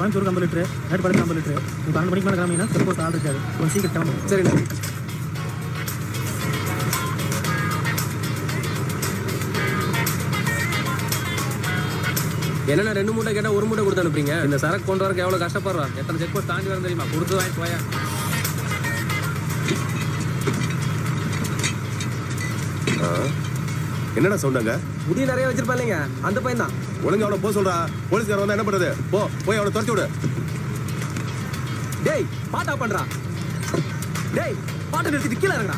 கோயம்புத்தூருக்கு ஐம்பது லிட்டரு மேட்டுப்பாளையத்துக்கு ஐம்பது லிட்டரு நீ பன்னெண்டு மணிக்கு மேலே கிளம்பினா செக் போஸ்ட் ஆள் இருக்காது கொஞ்சம் சீக்கிரம் கிளம்பு சரிண்ணே என்னண்ணா ரெண்டு மூட்டை கேட்டா ஒரு மூட்டை கொடுத்து அனுப்புறீங்க இந்த சரக்கு கொண்டு வரக்கு எவ்வளவு கஷ்டப்படுறா எத்தனை செக் போஸ்ட் தாண்டி வர தெரியுமா கொடுத்து வாங்கிட்டு போயா என்னடா சொன்னாங்க முடி நிறைய வச்சிருப்பா இல்லைங்க அந்த பையன் தான் ஒழுங்கா அவனை போக சொல்றா போலீஸ்காரன் வந்தா என்ன பண்றது போ போய் அவனை துரத்தி விடு டேய் பாட்டா பண்றா டேய் பாட்டை நிறுத்திட்டு கீழே இறங்குடா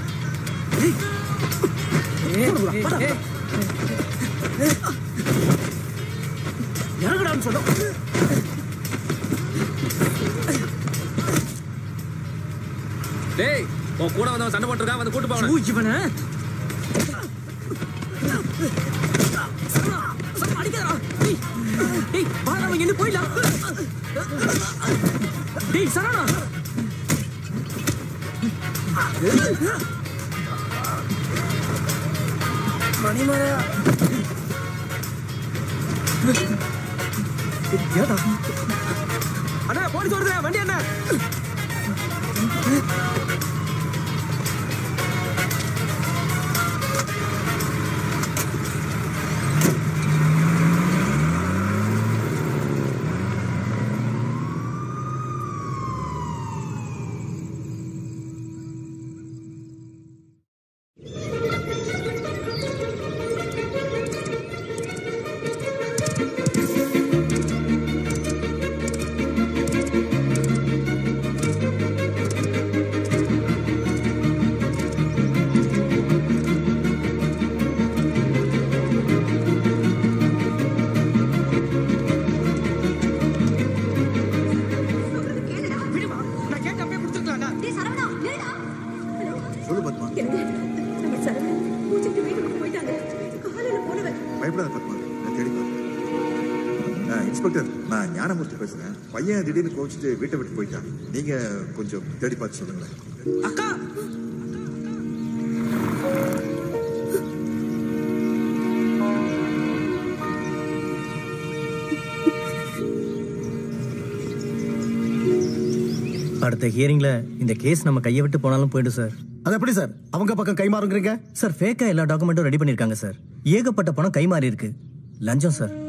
இறங்குடான்னு சொல்லும் டேய் உன் கூட வந்தவன் சண்டை போட்டுருக்கான் வந்து கூட்டு போவன இவனை டேய் வாடா நம்ம இங்க போயிடலாம் டேய் சரவணா மணிமலையா அண்ணா போலீஸ் வருது வண்டி என்ன நான் கேட்ட அப்படியே கொடுத்துருக்கலாம்டா சொல்லு பத்மா பயப்படாத பத்மா நான் தேடி பார்க்கிறேன். ஆ, இன்ஸ்பெக்டர் நான் ஞானமூர்த்தி பேசுறேன் பையன் திடீர்னு கோச்சிட்டு வீட்டை விட்டு போயிட்டான் நீங்க கொஞ்சம் தேடி பார்த்து சொல்லுங்களேன் அக்கா அடுத்த ஹியரிங்ல இந்த கேஸ் நம்ம கையை விட்டு போனாலும் போயிடும் சார் அது எப்படி சார் அவங்க பக்கம் கை மாறுங்கிறீங்க சார் ஃபேக்கா எல்லா டாக்குமெண்ட்டும் ரெடி பண்ணிருக்காங்க சார் ஏகப்பட்ட பணம் கை மாறி இருக்கு லஞ்சம் சார்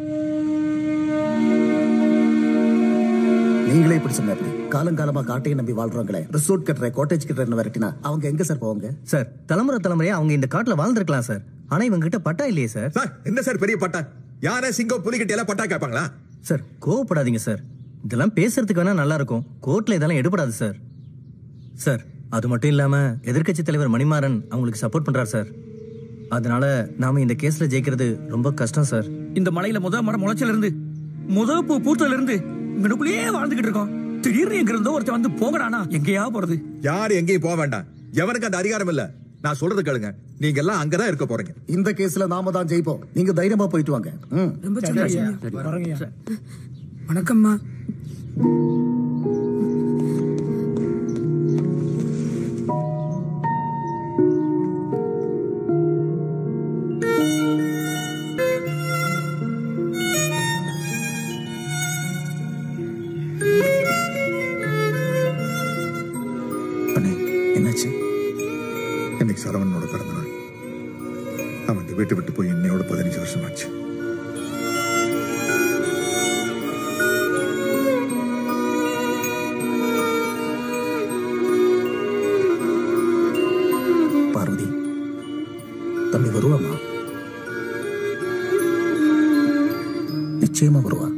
நீங்களே இப்படி சொன்ன எப்படி காலங்காலமா காட்டையை நம்பி வாழ்றவங்களே ரிசோர்ட் கட்டுற கோட்டேஜ் கட்டுறன்னு விரட்டினா அவங்க எங்க சார் போவாங்க சார் தலைமுறை தலைமுறையா அவங்க இந்த காட்டுல வாழ்ந்திருக்கலாம் சார் ஆனா இவங்க கிட்ட பட்டா இல்லையே சார் சார் என்ன சார் பெரிய பட்டா யானை சிங்கம் புலிகிட்ட எல்லாம் பட்டா கேட்பாங்களா சார் கோவப்படாதீங்க சார் இதெல்லாம் பேசுறதுக்கு வேணா நல்லா இருக்கும் கோர்ட்ல இதெல்லாம் எடுபடாது சார் சார் அது மட்டும் இல்லாம எதிர்க்கட்சி தலைவர் மணிமாறன் அவங்களுக்கு சப்போர்ட் பண்றாரு சார் அதனால நாம இந்த கேஸ்ல ஜெயிக்கிறது ரொம்ப கஷ்டம் சார் இந்த மலையில முத மரம் முளைச்சல இருந்து முத பூ பூத்தல இருந்து இங்கனுக்குள்ளேயே வாழ்ந்துகிட்டு இருக்கோம் திடீர்னு எங்க இருந்தோ ஒருத்தன் வந்து போகடானா எங்கேயா போறது யாரு எங்கேயும் போக வேண்டாம் எவனுக்கு அந்த அதிகாரம் இல்ல நான் சொல்றது கேளுங்க நீங்க எல்லாம் அங்கதான் இருக்க போறீங்க இந்த கேஸ்ல நாம தான் ஜெயிப்போம் நீங்க தைரியமா போயிட்டு வாங்க ம். ரொம்ப சந்தோஷம் வணக்கம்மா அண்ணே என்னாச்சு இன்னைக்கு சரவணனோட பிறந்த நாள் அவன் இந்த வீட்டை விட்டு போய் இன்னையோட பதினஞ்சு வருஷம் ஆச்சு பார்வதி தம்பி வருவாமா நிச்சயமா வருவா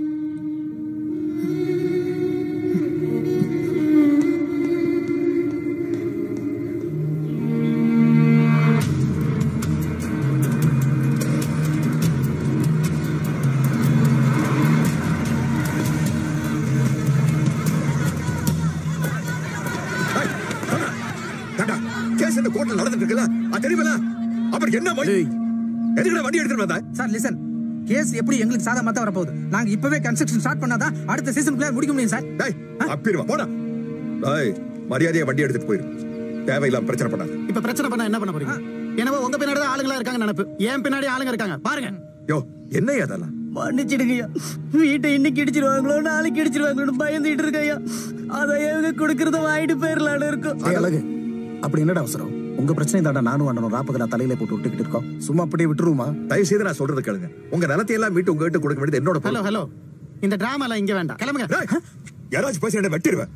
கேஸ் இந்த கோர்ட்ல நடந்துட்டு இருக்குல்ல அது தெரியுமில்ல அப்புறம் என்ன வழி எதுக்குடா வண்டி எடுத்துட்டு வந்த சார் லிசன் கேஸ் எப்படி எங்களுக்கு சாதகமா தான் வரப்போகுது நாங்க இப்பவே கன்ஸ்ட்ரக்ஷன் ஸ்டார்ட் பண்ணாதான் அடுத்த சீசனுக்குள்ள முடிக்க முடியும் சார் டேய் அப்பிடுவா போடா டேய் மரியாதையா வண்டி எடுத்துட்டு போயிரு தேவையில்லாம பிரச்சனை பண்ணாத இப்ப பிரச்சனை பண்ணா என்ன பண்ண போறீங்க எனவே உங்க பின்னாடி தான் ஆளுங்களா இருக்காங்க நினைப்பு என் பின்னாடி ஆளுங்க இருக்காங்க பாருங்க யோ என்ன அதெல்லாம் மன்னிச்சிடுங்கய்யா வீட்டை இன்னைக்கு இடிச்சிருவாங்களோ நாளைக்கு இடிச்சிருவாங்களோன்னு பயந்துட்டு இருக்கய்யா அதை இவங்க கொடுக்கறத வாங்கிட்டு போயிடலான்னு இருக்கும் ஏய், அழகு அப்படி என்னடா அவசரம் உங்க பிரச்சனை தாண்டா நானும் அண்ணனும் ராப்பகலா தலையில போட்டு விட்டுக்கிட்டு இருக்கோம் சும்மா அப்படியே விட்டுருவோமா தயவு செய்து நான் சொல்றது கேளுங்க உங்க நிலத்தை எல்லாம் மீட்டு உங்ககிட்ட கொடுக்க வேண்டியது என்னோட ஹலோ பொறுப்பு. ஹலோ இந்த டிராமாலாம் இங்க வேண்டாம் கிளம்புங்க டேய், யாராச்சும் பேசி என்ன வெட்டிடுவேன்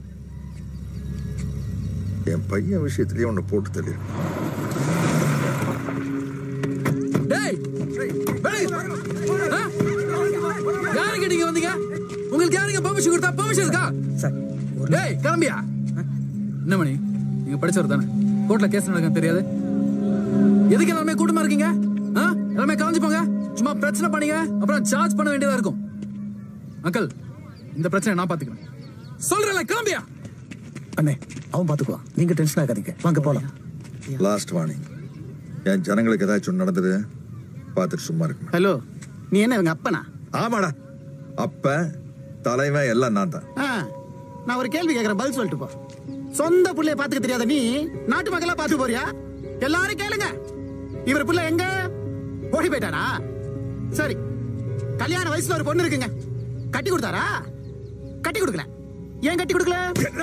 என் பையன் விஷயத்திலேயே உன்னை போட்டு தள்ளி டேய் வெளிய. ஆ? யாருங்க நீங்க வந்தீங்க உங்களுக்கு யாருங்க பெர்மிஷன் கொடுத்தா பெர்மிஷன் இருக்கா சார் டேய் கிளம்பியா என்ன மணி நீங்க படிச்சவர் தானே கோர்ட்ல கேஸ் நடக்க தெரியாது எதுக்கு எல்லாமே கூட்டமா இருக்கீங்க ஆ? எல்லாமே கலைஞ்சு போங்க சும்மா பிரச்சனை பண்ணீங்க அப்புறம் சார்ஜ் பண்ண வேண்டியதா இருக்கும் அங்கிள் இந்த பிரச்சனை நான் பாத்துக்கிறேன் சொல்றேன்ல கிளம்பியா அண்ணே அவன் பாத்துக்குவான் நீங்க டென்ஷன் ஆகாதீங்க வாங்க போலாம் லாஸ்ட் வார்னிங் என் ஜனங்களுக்கு ஏதாச்சும் நடந்தது பார்த்துட்டு சும்மா இருக்குமா ஹலோ நீ என்ன இவங்க அப்பனா ஆமாடா அப்ப தலைவன் எல்லாம் நான் தான் ஆ, நான் ஒரு கேள்வி கேக்குறேன் பதில் சொல்லிட்டு போ சொந்த புள்ளைய பாத்துக்க தெரியாத நீ நாட்டு மக்களா பாத்து போறியா எல்லாரும் கேளுங்க இவர் புள்ள எங்க ஓடி போயிட்டாரா சரி கல்யாண வயசுல ஒரு பொண்ணு இருக்குங்க கட்டி கொடுத்தாரா கட்டி கொடுக்கல ஏன் கட்டி கொடுக்கல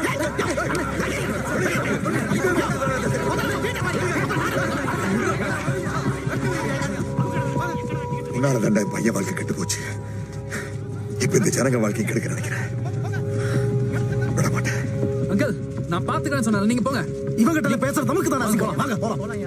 உன்னால தாண்டா என் பையன் வாழ்க்கை கெட்டு போச்சு இப்ப இந்த ஜனங்க வாழ்க்கை கெடுக்க நினைக்கிறேன் விட மாட்டேன் அங்கிள் நான் பாத்துக்கிறேன்னு சொன்னேன் நீங்க போங்க இவங்கிட்ட பேசுறது நமக்கு தானே அசிங்கம். வாங்க போலாம்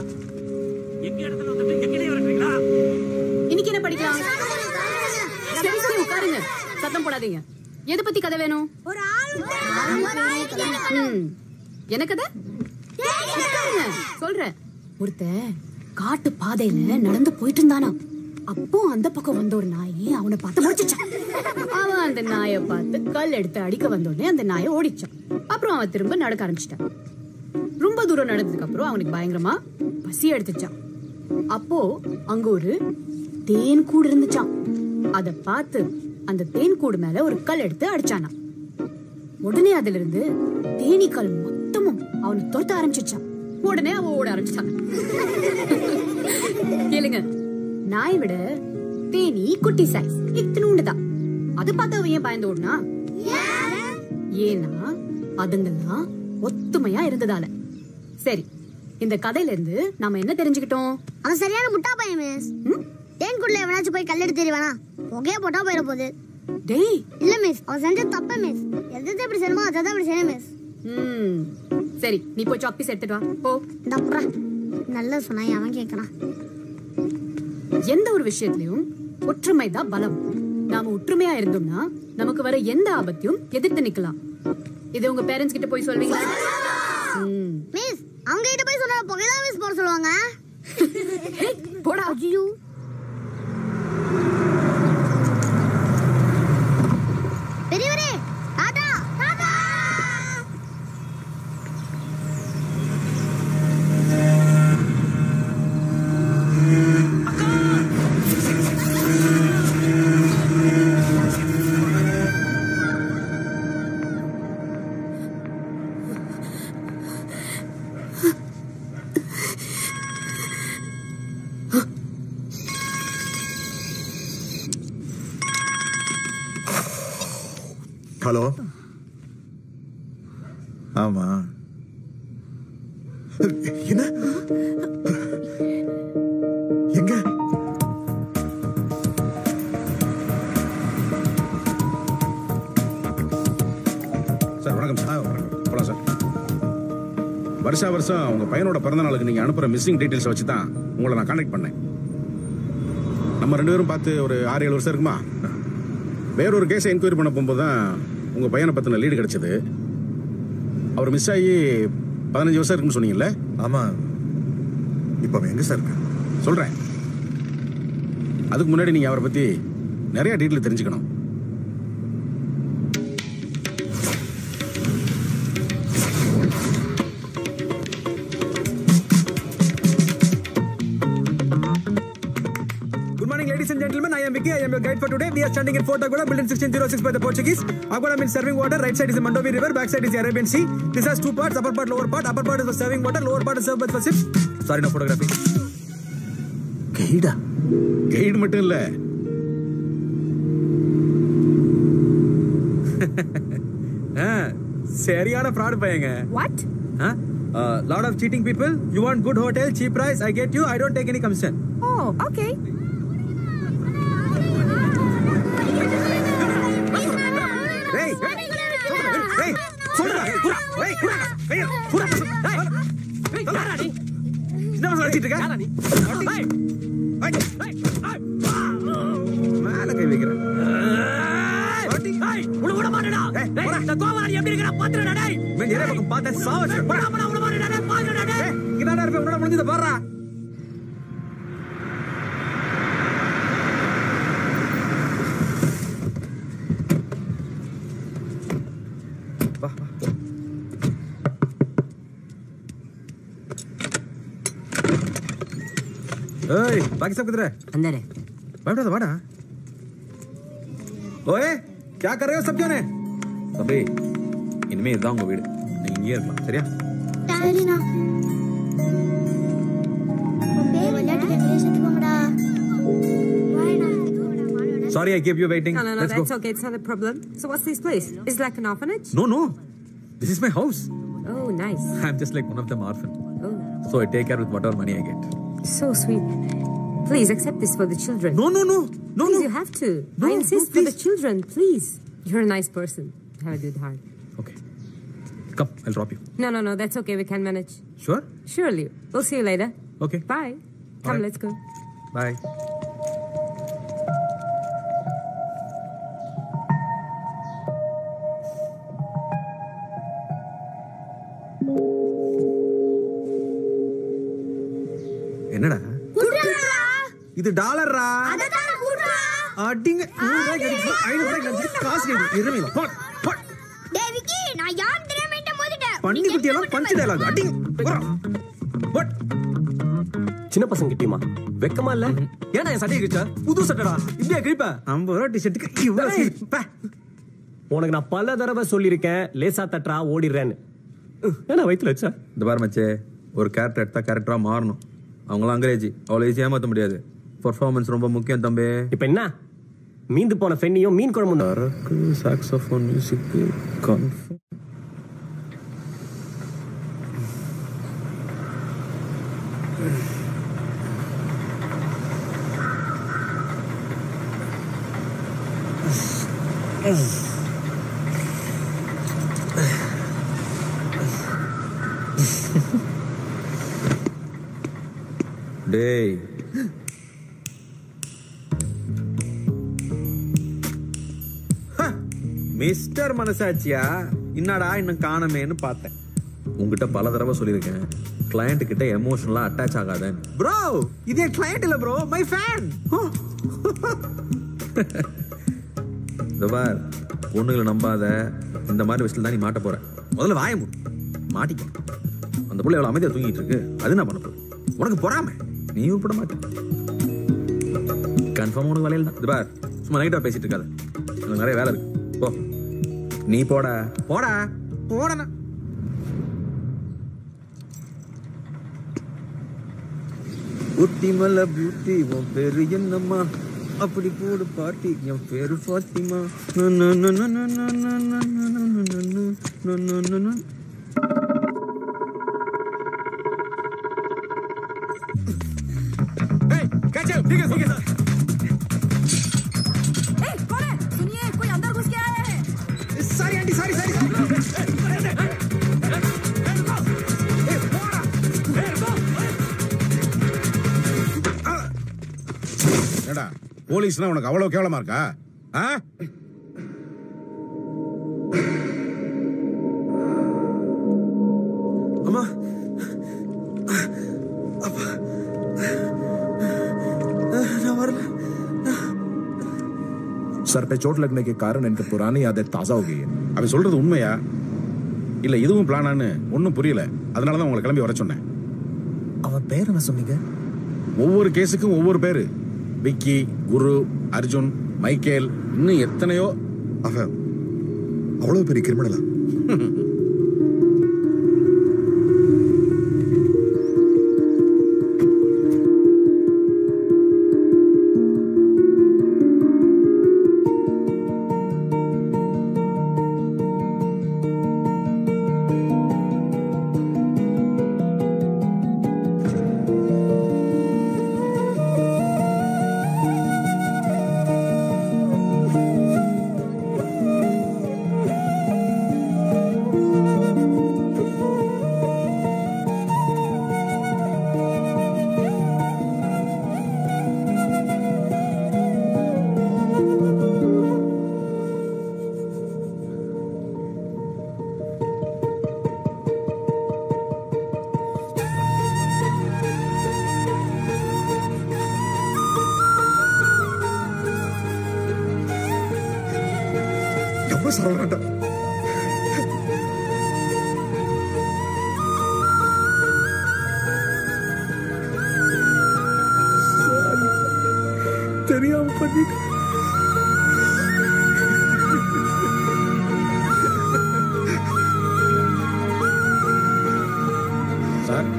இன்னைக்கு என்ன படிக்கலாம் சரி சரி உட்காருங்க சத்தம் போடாதீங்க எதை பத்தி கதை வேணும் ஒரு ஆள் ம். என்ன கதை உட்காருங்க, சொல்றேன் ஒருத்த காட்டு பாதையில நடந்து போயிட்டு இருந்தானா அப்போ அந்த பக்கம் வந்த ஒரு நாய் அவனை பார்த்து முடிச்சிச்சான் அவன் அந்த நாயை பார்த்து கல் எடுத்து அடிக்க வந்த உடனே அந்த நாயை ஓடிச்சான் அப்புறம் அவன் திரும்ப நடக்க ஆரம்பிச்சிட்டான் ரொம்ப தூரம் நடந்ததுக்கு அப்புறம் அவனுக்கு பயங்கரமா பசி எடுத்துச்சான் அப்போ அங்க ஒரு தேன் கூடு இருந்துச்சான் அத பார்த்து அந்த தேன் கூடு மேல ஒரு கல் எடுத்து அடிச்சானாம் உடனே அதுல இருந்து தேனீக்கள் மொத்தமும் அவனை துரத்த ஆரம்பிச்சிச்சான் உடனே அவன் ஓட ஆரம்பிச்சிட்டான் கேளுங்க நாயை விட தேனி குட்டி சைஸ் இத்தினூண்டு தான் அதை பார்த்து அவன் ஏன் பயந்து ஓடுனா ஏன்னா அதுங்கெல்லாம் ஒத்துமையா இருந்ததால சரி இந்த கதையில இருந்து நாம என்ன தெரிஞ்சுக்கிட்டோம் அவன் சரியான முட்டா பையன் மிஸ் தேன்குள்ள எவனாச்சும் போய் கல்லெடுத்து தெரிவானா புகைய போட்டா போயிட போகுது டேய் இல்ல மிஸ் அவன் செஞ்ச தப்பு மிஸ் எது எது எப்படி செய்யணுமோ அதை இப்படி செய்யணும் மிஸ் ம் சரி நீ போய் சாக்பீஸ் எடுத்துட்டு வா போ இந்த அப்புறம் நல்லா சொன்னா அவன் கேட்கறான் எந்த ஒரு விஷயத்திலையும் ஒற்றுமை தான் பலம் நாம ஒற்றுமையா இருந்தோம்னா நமக்கு வர எந்த ஆபத்தையும் எதிர்த்து நிக்கலாம் இது உங்க பேரண்ட்ஸ் கிட்ட போய் சொல்வீங்களா ம். மிஸ் அவங்க கிட்ட போய் சொன்னா புகைதான் மிஸ் போட சொல்லுவாங்க போடா ஐயோ பெரியவரே டாடா டாடா ஹலோ ஆமா என்ன எங்க சார் வணக்கம் சார் வணக்கம் போலாம் சார் வருஷா வருஷம் உங்க பையனோட பிறந்த நாளுக்கு நீங்க அனுப்புற மிஸ்ஸிங் டீடைல்ஸ் வச்சு தான் உங்களை நான் கான்டாக்ட் பண்ணேன் நம்ம ரெண்டு பேரும் பார்த்து ஒரு ஆறு ஏழு வருஷம் இருக்குமா வேறொரு கேஸை என்கொயரி பண்ண போகும்போது தான் உங்க பையனை பத்தின லீடு கிடைச்சது அவர் மிஸ் ஆகி பதினஞ்சு வருஷம் இருக்குன்னு சொன்னீங்கல்ல ஆமா இப்ப அவன் எங்க சார் இருக்கான் சொல்றேன் அதுக்கு முன்னாடி நீங்க அவரை பத்தி நிறைய டீட்டெயில் தெரிஞ்சுக்கணும் Good morning, ladies and gentlemen. I am Vicky. I am your guide for today. We are standing in Fort Aguada, building 1606 by the Portuguese. Aguada means serving water. Right side is the Mandovi River. Back side is the Arabian Sea. This has two parts: upper part, lower part. Upper part is the serving water. Lower part is served by the ships. Sorry, no photography. கைடா guide மட்டும் இல்ல சரியான fraud பையங்க what lot of cheating people you want good hotel cheap price I get you I don't take any commission oh okay டேய் டேய் சொல்றா குரா டேய் குரா டேய் குரா டேய் யாரா நீ என்ன சொல்லிட்டு இருக்க யாரா நீ மேல கை வைக்கிறேன் உள்ள விட மாட்டேடா டேய் இந்த கோமாளி எப்படி இருக்கற பாத்துடா டேய் மேன் ஏரே பக்கம் பார்த்தா சாவச்சு போடா போடா உள்ள மாட்டேடா டேய் பாத்துடா டேய் இங்கடா இருப்ப உன்னோட முடிஞ்சத பாறா வா வா ஏய் बाकी सब किधर है अंदर है बैठो तो वाड़ा ओए क्या कर रहे हो सब जने தம்பி இனிமே இதுதான் உங்க வீடு நீங்க இங்கேயே இருக்கலாம் சரியா சரிண்ணா பேர் விளையாட்டு பேசிட்டு போங்கடா Sorry, I kept you waiting. No, no, no, Let's that's go. okay. It's not a problem. So what's this place? Is it like an orphanage? No, no. This is my house. Oh, nice. I'm just like one of them orphan. Oh, So I take care with whatever money I get. so sweet. Please accept this for the children. No, no, no. No, please, no. you have to. No, I insist no, for the please. children. Please. You're a nice person. Have a good heart. Okay. Come, I'll drop you. No, no, no. That's okay. We can manage. Sure? Surely. We'll see you later. Okay. Bye. Come, Alright. let's go. Bye. என்னடா இது டாலர்ரா அடிங்க நூறு ரூபாய்க்கு அடிச்சு ஐநூறு ரூபாய்க்கு அடிச்சு காசு கேட்கு இருமையில போட் போட் டேய் விக்கி நான் யார் தெரியாம என்கிட்ட மோதிட்டேன் பண்ணி குட்டியெல்லாம் பஞ்சு டயலாக் அடிங்க போறா. போட் சின்ன பசங்க கிட்டியுமா வெக்கமா இல்ல ஏன்டா என் சட்டையை கிழிச்ச புது சட்டடா இப்படியா கிழிப்ப ஐம்பது ரூபா டிஷர்ட்டுக்கு இவ்வளவு டேய். சீ- பே. உனக்கு நான் பல தடவை சொல்லியிருக்கேன் லேசா தட்டுறா ஓடிடுறேன்னு ஏன்னா வயிற்றுல வச்சா இந்த பாரு மச்சே ஒரு கேரக்டர் எடுத்தா கேரக்டரா மாறணும் அவங்களாம் அங்கிரேஜ் அவ்வளோ ஈஸியாக ஏமாற்ற முடியாது பர்ஃபார்மன்ஸ் ரொம்ப முக்கியம் தம்பி இப்ப என்ன மீந்து போன ஃபென்னியும் மீன் குழம்பு அரக்கு சாக்ஸோஃபோன் மியூசிக்கு கன்ஃபார்ம் டேய் மிஸ்டர் மனசாட்சியா என்னடா இன்னும் காணமேன்னு பார்த்தேன் உங்ககிட்ட பல தடவை சொல்லியிருக்கேன் கிளையண்ட் கிட்ட எமோஷனலா அட்டாச் ஆகாதேன்னு ப்ரோ இது என் கிளையண்ட் இல்ல ப்ரோ மை ஃபேன் பார் பொண்ணுங்களை நம்பாத இந்த மாதிரி விஷயத்துல தான் நீ மாட்ட போற முதல்ல வாய மூடு மாட்டிக்க அந்த புள்ள எவ்வளவு அமைதியா தூங்கிட்டு இருக்கு அது என்ன பண்ண போற உனக்கு பொறாம நீ உருப்பட மாட்ட கன்ஃபார்ம் உனக்கு வேலையில் தான் இது பார் சும்மா நைட்டா பேசிட்டு இருக்காத எனக்கு நிறைய வேலை இருக்கு போ நீ போடா போடா போடா ஊட்டி மல்ல பியூட்டி உன் பேரு என்னம்மா அப்படி போடு பாட்டி என் பேரு ஃபாத்திமா நு, நு, நு, நு, நு, நு, நு, நு, நு, நு, நு, நு, நு, நு, நு. सुनिए कोई अंदर घुस के आया है सारी आंटी सारी सारी ஏடா போலீஸ்னா உனக்கு அவ்வளவு கேவலமா இருக்கா ஆ? அம்மா நான் வரல सर पे चोट लगने के कारण इनकी पुरानी यादें ताजा हो गई है அவன் சொல்றது உண்மையா இல்ல இதுவும் பிளானான்னு ஒன்னும் புரியல அதனாலதான் உங்களை கிளம்பி வர சொன்னேன் அவன் பேர் என்ன சொன்னீங்க ஒவ்வொரு கேஸுக்கும் ஒவ்வொரு பேரு விக்கி குரு அர்ஜுன் மைக்கேல் இன்னும் எத்தனையோ அவன் அவ்வளவு பெரிய கிரிமினலா சாக வேண்டாம் தெரியாம பண்ணிட்டேன் சார்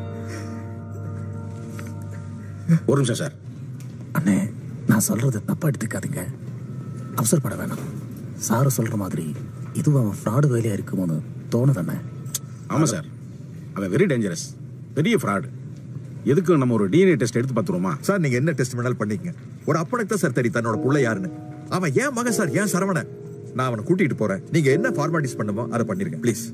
ஒரு நிமிஷம் சார் அண்ணே நான் சொல்றது தப்பா எடுத்துக்காதீங்க அவசரப்பட வேணாம் சாரு சொல்ற மாதிரி இதுவும் அவன் ஃப்ராடு வேலையா இருக்குமோன்னு தோணுது அண்ணே ஆமா சார் அவன் வெரி டேஞ்சரஸ் பெரிய ஃப்ராடு எதுக்கு நம்ம ஒரு டிஎன்ஏ டெஸ்ட் எடுத்து பார்த்துருவோமா சார் நீங்க என்ன டெஸ்ட் வேணாலும் பண்ணிக்கங்க ஒரு அப்பனுக்கு தான் சார் தெரியும் தன்னோட புள்ள யாருன்னு அவன் ஏன் மகன் சார் ஏன் சரவணன் நான் அவனை கூட்டிட்டு போறேன் நீங்க என்ன ஃபார்மாலிட்டிஸ் பண்ணுமோ அதை பண்ணிருங்க ப்ளீஸ்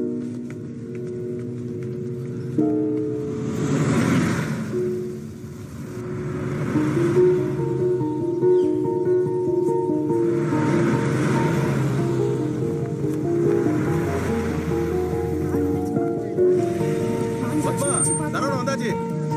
தரோட வந்தாச்சு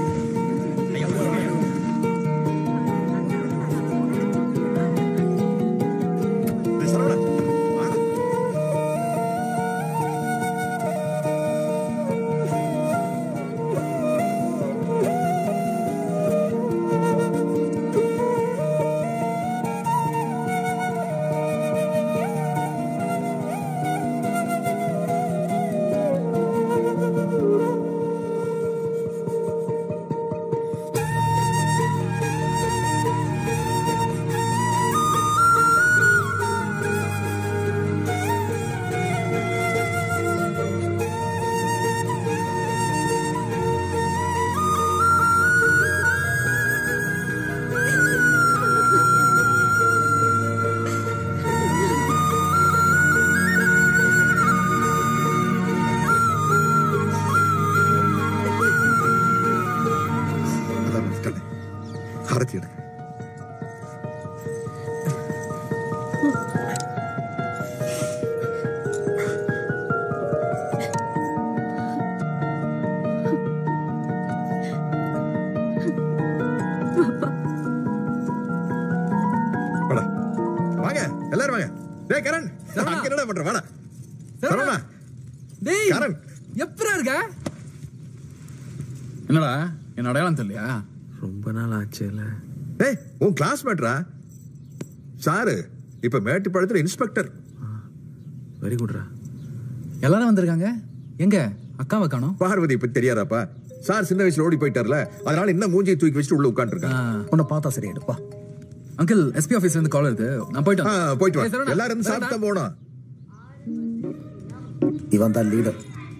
அதான் வந்துட்டேன் ஆரத்தி எடுங்க வாடா. வாங்க எல்லாரும் வாங்க டேய் கரண் அங்க என்னடா பண்ற வாடா சரவணா டேய் கரண் எப்பரா இருக்க என்னடா என்ன அடையாளம் தெரியலையா ரொம்ப நாள் ஆச்சுல டேய் உன் கிளாஸ்மேட்ரா சாரு இப்ப மேட்டுப்பாளையத்துல இன்ஸ்பெக்டர் வெரி குட்ரா எல்லாரும் வந்திருக்காங்க எங்க அக்காவை காணோம் பார்வதி பத்தி தெரியாதாப்பா சார் சின்ன வயசுல ஓடி போயிட்டார்ல அதனால இன்னும் மூஞ்சியை தூக்கி வச்சுட்டு உள்ள உட்காந்துருக்கான் உன்னை பார்த்தா சரியாயிடுப்பா அங்கிள் எஸ்பி ஆபீஸ்ல இருந்து கால் வருது நான் போயிட்டு ஆ, வரேன். போயிட்டு ஏய், வா சரவணா, எல்லாரும் இருந்து சாப்பிட்டு தான் போகணும் இவன் தான் லீடர்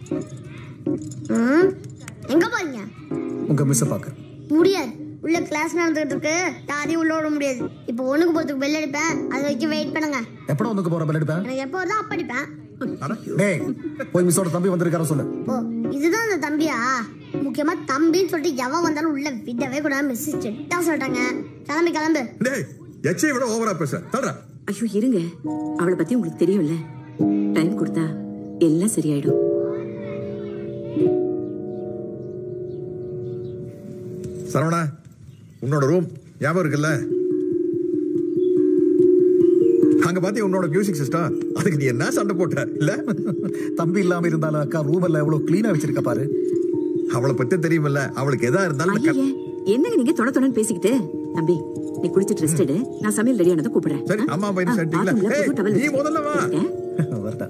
ம், எங்க போறீங்க உங்க மிஸ் பார்க்க முடியாது உள்ள கிளாஸ் நடந்துகிட்டு இருக்கு யாரையும் உள்ள விட முடியாது இப்போ ஒண்ணுக்கு போறதுக்கு பெல் அடிப்பேன் அது வரைக்கும் வெயிட் பண்ணுங்க எப்படா உனக்கு போற பெல் எடுப்பேன் எனக்கு எப்போ வருதோ அப்ப அடிப்பேன் டேய் போய் மிஸ்ஸோட தம்பி வந்திருக்கார சொல்லு ஓ இதுதான் அந்த தம்பியா முக்கியமா தம்பின்னு சொல்லிட்டு எவன் வந்தாலும் உள்ள விடவே கூடாது மிஸ் செட்டா சொல்லிட்டாங்க கிளம்பி கிளம்பு டேய் எச்சை விட ஓவரா பேச தல்றா ஐயோ இருங்க அவளை பத்தி உங்களுக்கு தெரியும்ல டைம் கொடுத்தா எல்லாம் சரியாயிடும் சரவணா உன்னோட ரூம் ஞாபகம் இருக்குல்ல அங்க பாத்தி உன்னோட மியூசிக் சிஸ்டம் அதுக்கு நீ என்ன சண்டை போட்ட இல்ல தம்பி இல்லாம இருந்தாலும் அக்கா ரூம் எல்லாம் எவ்வளவு கிளீனா வச்சிருக்க பாரு அவளை பத்தி தெரியுமில்ல அவளுக்கு எதா இருந்தாலும் நான் ஐயே என்னங்க நீங்க தொட தொடன்னு பேசிக்கிட்டு தம்பி நீ குளிச்சிட்டு ரெஸ்ட் எடு நான் சமையல் ரெடியானதை கூப்பிடுறேன் சரி அம்மா பையன் செட்டிங்களா bathroom ல ஏய், புது towel நீ முதல்ல வா வச்சிருக்கேன். வரட்டா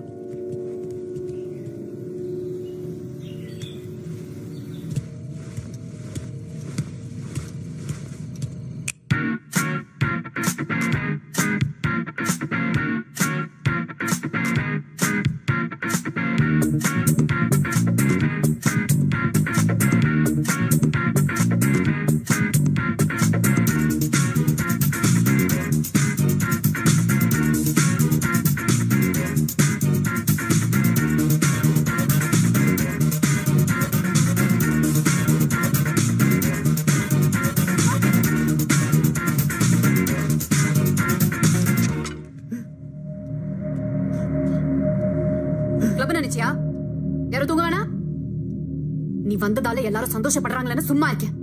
கிளப் நினைச்சியா யாரும் தூங்க வேணா நீ வந்ததால எல்லாரும் சந்தோஷப்படுறாங்களேன்னு சும்மா இருக்கேன்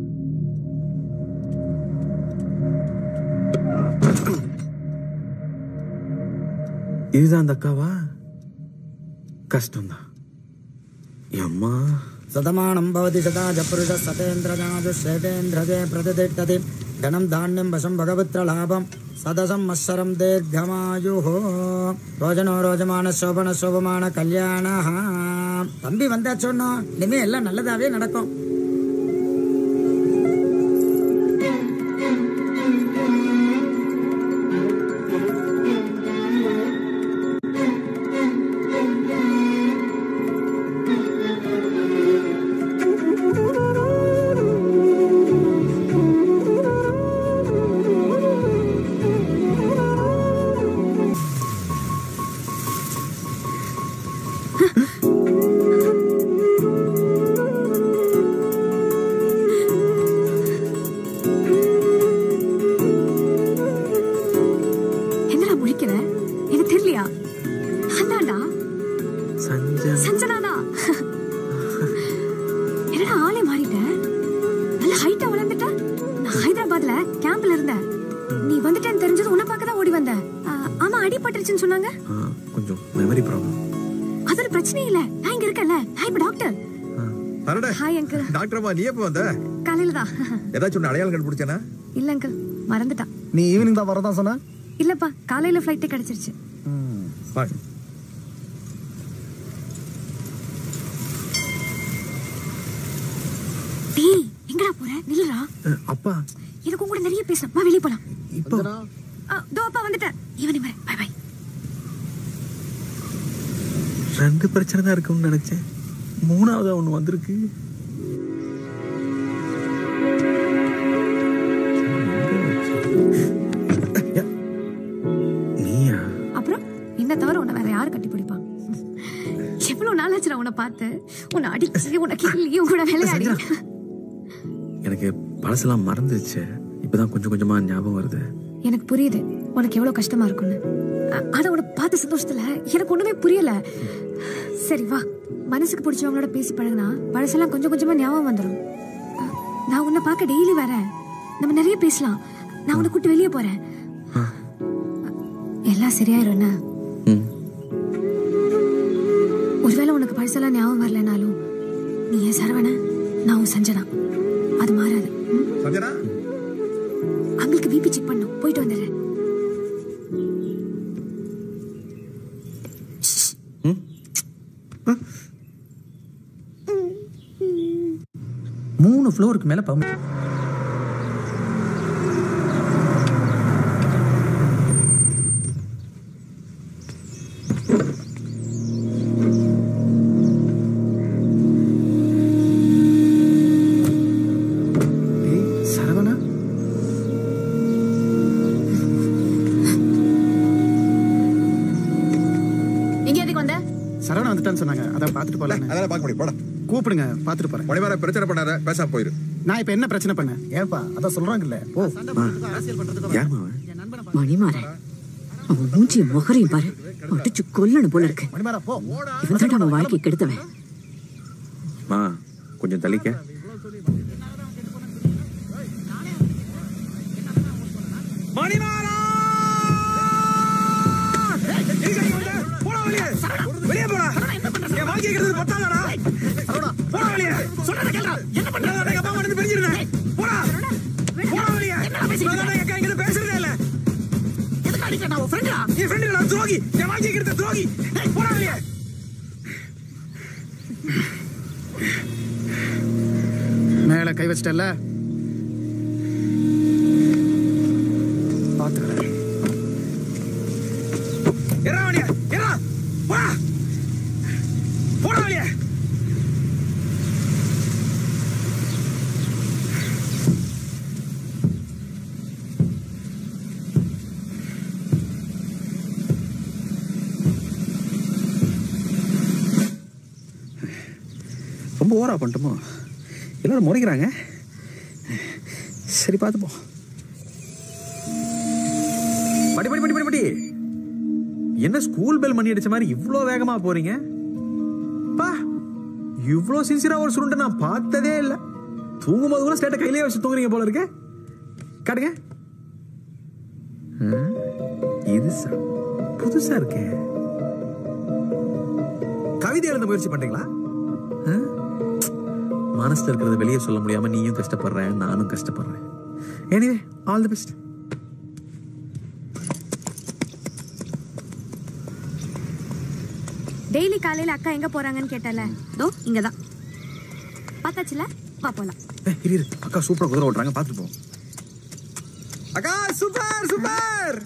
இதுதான் அந்த அக்காவா கஷ்டம்தான் அம்மா சதமானம் பவதி சதா ஜப்புருஷ சதேந்திரஜாது சேதேந்திரஜே பிரதிதிட்டதி தனம் தானியம் வசம் பகவத்ர லாபம் சதசம் மத்சரம் தீர்க்கமாயு ரோஜனோ ரோஜமான சோபன சோபமான கல்யாண தம்பி வந்தா சொன்னோம் இனிமே எல்லாம் நல்லதாவே நடக்கும் என்னடா முழிக்கிற எனக்கு தெரியலையா அண்ணாடா சஞ்சனா சஞ்சனாடா என்னடா ஆளே மாறிட்ட நல்ல ஹைட்டா வளர்ந்துட்ட நான் ஹைதராபாத்ல கேம்ப்ல இருந்தேன் நீ வந்துட்டேன்னு தெரிஞ்சது உன்னை பார்க்க தான் ஓடி வந்தேன் ஆ, ஆமா அடிபட்டுருச்சுன்னு சொன்னாங்க கொஞ்சம் மெமரி ப்ராப்ளம் அதுல பிரச்சனை இல்ல நான் இங்க இருக்கேன்ல நான் இப்ப டாக்டர் வரடா ஹாய் அங்கிள் டாக்டர்மா நீ எப்போ வந்த காலையில தான் ஏதாச்சும் ஒன்று அடையாளம் கண்டுபிடிச்சானா இல்ல அங்கிள் மறந்துட்டான் நீ ஈவினிங் தான் வரதான் சொன்ன இல்லப்பா காலையில ஃபிளைட்டே கிடைச்சிருச்சு பாய் டேய் எங்கடா போற நில்லுடா அப்பா எனக்கு உங்க கூட நிறைய பேசணும் வா வெளிய போலாம் இப்போ ஆ, தோ அப்பா வந்துட்டேன் ஈவினிங் வரேன் பை பை ரெண்டு பிரச்சனை தான் இருக்கும்னு நினைச்சேன் மூணாவதா ஒண்ணு வந்திருக்கு நீயா அப்புறம் என்ன தவிர உன்னை வேற யார் கட்டி பிடிப்பான் எவ்வளவு நாள் ஆச்சு நான் உன்னை பார்த்து உன்னை அடிச்சு உன்னை கிள்ளி உன் கூட விளையாடி எனக்கு பழசெல்லாம் மறந்துச்சு இப்பதான் கொஞ்சம் கொஞ்சமா ஞாபகம் வருது எனக்கு புரியுது உனக்கு எவ்வளவு கஷ்டமா இருக்கும்னு அ- ஆனா உன்னை பார்த்த சந்தோஷத்துல எனக்கு ஒண்ணுமே புரியல சரி வா மனசுக்கு பிடிச்சவங்களோட பேசி பழகுனா பழசெல்லாம் கொஞ்சம் கொஞ்சமா ஞாபகம் வந்துடும் அ, நான் உன்னை பார்க்க டெய்லி வரேன் நம்ம நிறைய பேசலாம் நான் உன்னை கூட்டி வெளியே போறேன் எல்லாம் சரியாயிரும் என்ன ஒருவேளை உனக்கு பழசெல்லாம் ஞாபகம் வரலனாலும் நீ ஏன் சரவண நான் உன் சஞ்சனா அது மாறாது சஞ்சனா அவங்களுக்கு பிபி செக் பண்ணும் போயிட்டு வந்துடுறேன் மூணு ஃப்ளோருக்கு மேல பம்பு சரவணா இங்க எதுக்கு வந்த சரவணா வந்துட்டான்னு சொன்னாங்க அதான் பார்த்துட்டு போலாம் அதெல்லாம் பார்க்க முடியும் போடா கூப்பிடுங்க பார்த்துட்டு போறேன் உடனே வேற பிரச்சனை பண்ணாத பேசாம போயிரு நான் இப்ப என்ன பிரச்சனை பண்ணேன் ஏன்பா அதான் சொல்றாங்கல்ல ஓ யாருமா மணிமாறன் அவன் மூஞ்சிய முகரையும் பாரு அடிச்சு கொல்லணும் போல இருக்கு மணிமாரா போ இவன் தான் அவன் வாழ்க்கை கெடுத்தவன் மா கொஞ்சம் தள்ளிக்க மணிமாறா போடா வெளியே வெளியே போடா என் வாழ்க்கை இருக்கிறது பத்தாதடா போடா வெளியே சொல்றத கேளுடா என்ன பண்றதா எங்க அப்பா வந்து பிரிஞ்சிருந்தேன் போடா போடா வெளியே நான் எங்க அக்கா இங்க பேசுறதே இல்ல எதுக்கு அடிக்க நான் உன் ஃப்ரெண்டா என் ஃப்ரெண்ட் நான் துரோகி என் வாழ்க்கை இருக்கிறது துரோகி ஏய், போடா வெளியே மேல கை வச்சிட்டல பாத்துக்கிறேன் எறா வெளியே எறா போடா போடா வெளியே ரொம்ப ஓரா பண்ணிட்டோமோ எல்லாரும் முறைக்கிறாங்க சரி பார்த்துப்போம் படி படி படி படி படி என்ன ஸ்கூல் பெல் மணி அடிச்ச மாதிரி இவ்ளோ வேகமா போறீங்க பா இவ்ளோ சின்சியரா ஒரு சுருண்டை நான் பார்த்ததே இல்ல தூங்கும் போது கூட ஸ்லேட்டை கையிலே வச்சு தூங்குறீங்க போல இருக்கு காட்டுங்க ம், இது ச- புதுசா இருக்கே கவிதை எழுத முயற்சி பண்றீங்களா ஆ? மனசுல இருக்கிறத வெளியே சொல்ல முடியாம நீயும் கஷ்டப்படுற நானும் கஷ்டப்படுறேன் anyway all the best daily காலையில அக்கா எங்க போறாங்கன்னு கேட்டல தோ இங்கதான் பார்த்தாச்சுல வா போலாம் இரு இரு அக்கா சூப்பரா குதிரை ஓட்டுறாங்க பார்த்துட்டு போவோம் அக்கா சூப்பர் சூப்பர்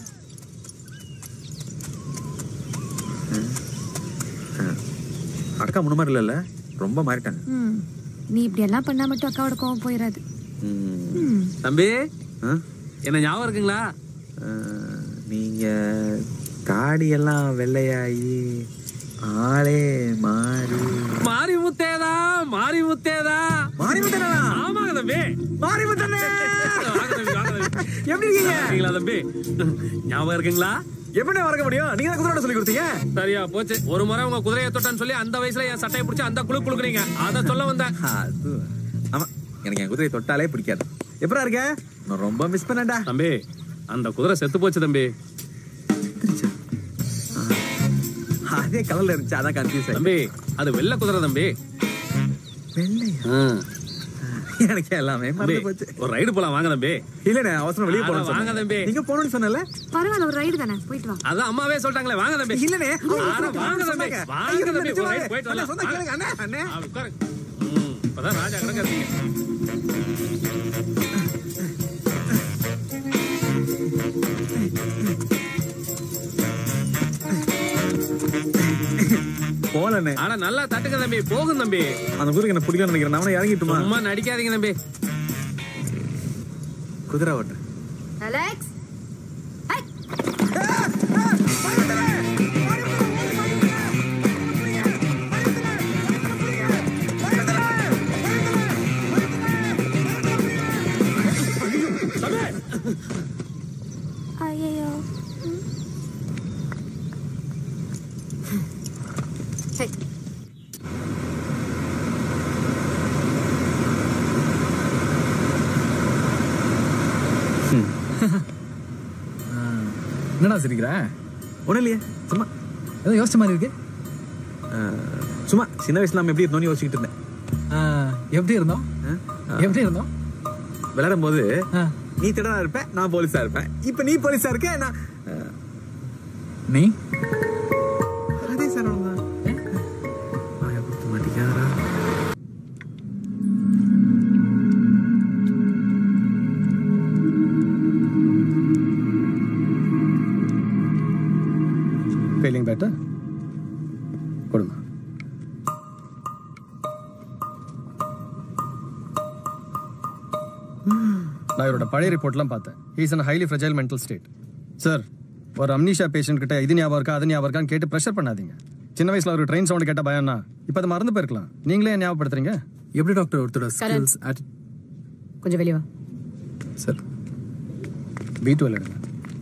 அக்கா முன்ன மாதிரி இல்லைல்ல ரொம்ப மாறிட்டாங்க ம் நீ இப்படி எல்லாம் பண்ணா மட்டும் அக்காவோட கோவம் போயிடாது ம் தம்பி என்ன ஞாபகம் இருக்குங்களா நீங்க தாடி எல்லாம் வெள்ளையாயி ஆளே மாறி மாரி முத்தேதா மாரி முத்தேதா மாரி முத்தேனா ஆமாங்க தம்பி மாரி முத்தனே வாங்க தம்பி வாங்க தம்பி எப்படி இருக்கீங்க இருக்கீங்களா தம்பி ஞாபகம் இருக்குங்களா எப்படி மறக்க முடியும் நீங்க தான் குதிரை ஓட்ட சொல்லி கொடுத்தீங்க சரியா போச்சு ஒரு முறை உங்க குதிரையை தொட்டான்னு சொல்லி அந்த வயசுல என் சட்டையை பிடிச்சி அந்த குழு குழுக்குறீங்க அத சொல்ல வந்தேன் அது ஆமா எனக்கு என் குதிரையை தொட்டாலே பிடிக்காது எப்படா இருக்க நான் ரொம்ப மிஸ் பண்ணேன்டா தம்பி அந்த குதிரை செத்து போச்சு தம்பி அதே கலர்ல இருந்துச்சு அதான் கன்ஃபியூஸ் தம்பி அது வெள்ளை குதிரை தம்பி வெள்ளையா எனக்கு எல்லாமே தம்பி, மறந்து போச்சு ஒரு ரைடு போலாம் வாங்க தம்பி இல்லண்ணே அவசரம் வெளியே அட, போகணும் வாங்க சொன்னேன். தம்பி நீங்க போகணும்னு சொன்னல பரவாயில்ல ஒரு ரைடு தானே போயிட்டு வா அதான் அம்மாவே சொல்லிட்டாங்களே வாங்க தம்பி இல்லனே அட, வாங்க தம்பி வாங்க தம்பி ஒரு ரைடு போயிட்டு வரலாம் சொன்னா கேளுங்க அண்ணே அண்ணே ஆ, உட்காருங்க. ம், இப்பதான் ராஜா கணக்கா இருக்கீங்க போலண்ணே ஆனா நல்லா தட்டுங்க தம்பி போகும் தம்பி அந்த குதிரைக்கு என்ன பிடிக்கும்னு நினைக்கிறேன் நான் இறங்கிட்டுமா சும்மா நடிக்காதீங்க தம்பி குதிரை ஓட்டுறேன் அலெக்ஸ் ஐயோ என்னடா சிரிக்கிற ஒண்ணும் இல்லையே சும்மா ஏதோ யோசிச்ச மாதிரி இருக்கு சும்மா சின்ன வயசுல நம்ம எப்படி இருந்தோம்னு யோசிச்சுட்டு இருந்தேன் ஆ, எப்படி இருந்தோம் எப்படி இருந்தோம் விளையாடும் போது நீ திடனா இருப்ப நான் போலீஸா இருப்பேன் இப்ப நீ போலீஸா இருக்க நான் நீ அதே சார் மாட்டிக்காதரா ஃபீலிங் பெட்டர் கொடுங்க நான் இவரோட பழைய ரிப்போர்ட்லாம் பார்த்தேன் he's an highly fragile mental state sir ஒரு அம்னிஷா பேஷண்ட் கிட்ட இது ஞாபகம் இருக்கா அது ஞாபகம் இருக்கான்னு கேட்டு ப்ரெஷர் பண்ணாதீங்க சின்ன வயசுல ஒரு ட்ரெயின் சவுண்ட் கேட்ட பயம்னா இப்போ அதை மறந்து போயிருக்கலாம் நீங்களே ஏன் ஞாபகப்படுத்துறீங்க எப்படி டாக்டர் ஒருத்தரோட கரண். skills, கொஞ்சம் வெளியே வா சார் பி டுவெல் எடுங்க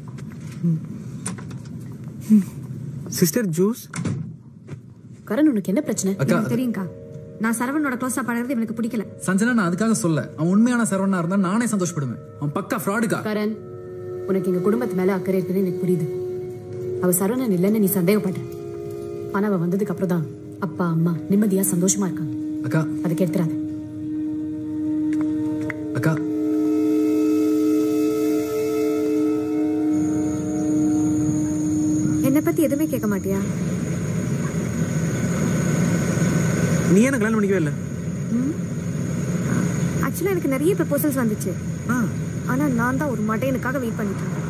சிஸ்டர் ஜூஸ் கரண் உனக்கு என்ன பிரச்சனை எனக்கு தெரியும்க்கா நான் சரவணோட க்ளோஸா பழகிறது எனக்கு பிடிக்கல சஞ்சனா நான் அதுக்காக சொல்ல அவன் உண்மையான சரவணா இருந்தா நானே சந்தோஷப்படுவேன் அவன் பக்கா ஃப்ராடுக்கா கரண் உனக்கு எங்க குடும்பத்து மேல அக்கறை இருக்குன்னு எனக்கு புரியுது அவ சரவணன் இல்லைன்னு நீ சந்தேகப்படுற ஆனா அவ வந்ததுக்கு அப்புறம் தான் அப்பா அம்மா நிம்மதியா சந்தோஷமா இருக்காங்க அக்கா அதுக்கு எடுத்துறாத அக்கா என்னை பத்தி எதுவுமே கேட்க மாட்டியா நீ என்ன கல்யாணம் பண்ணிக்கவே இல்லை ஆக்சுவலா எனக்கு நிறைய ப்ரப்போசல்ஸ் வந்துச்சு ஆனா நான் தான் ஒரு மடையனுக்காக வெயிட் பண்ணிட்டு இருந்தேன்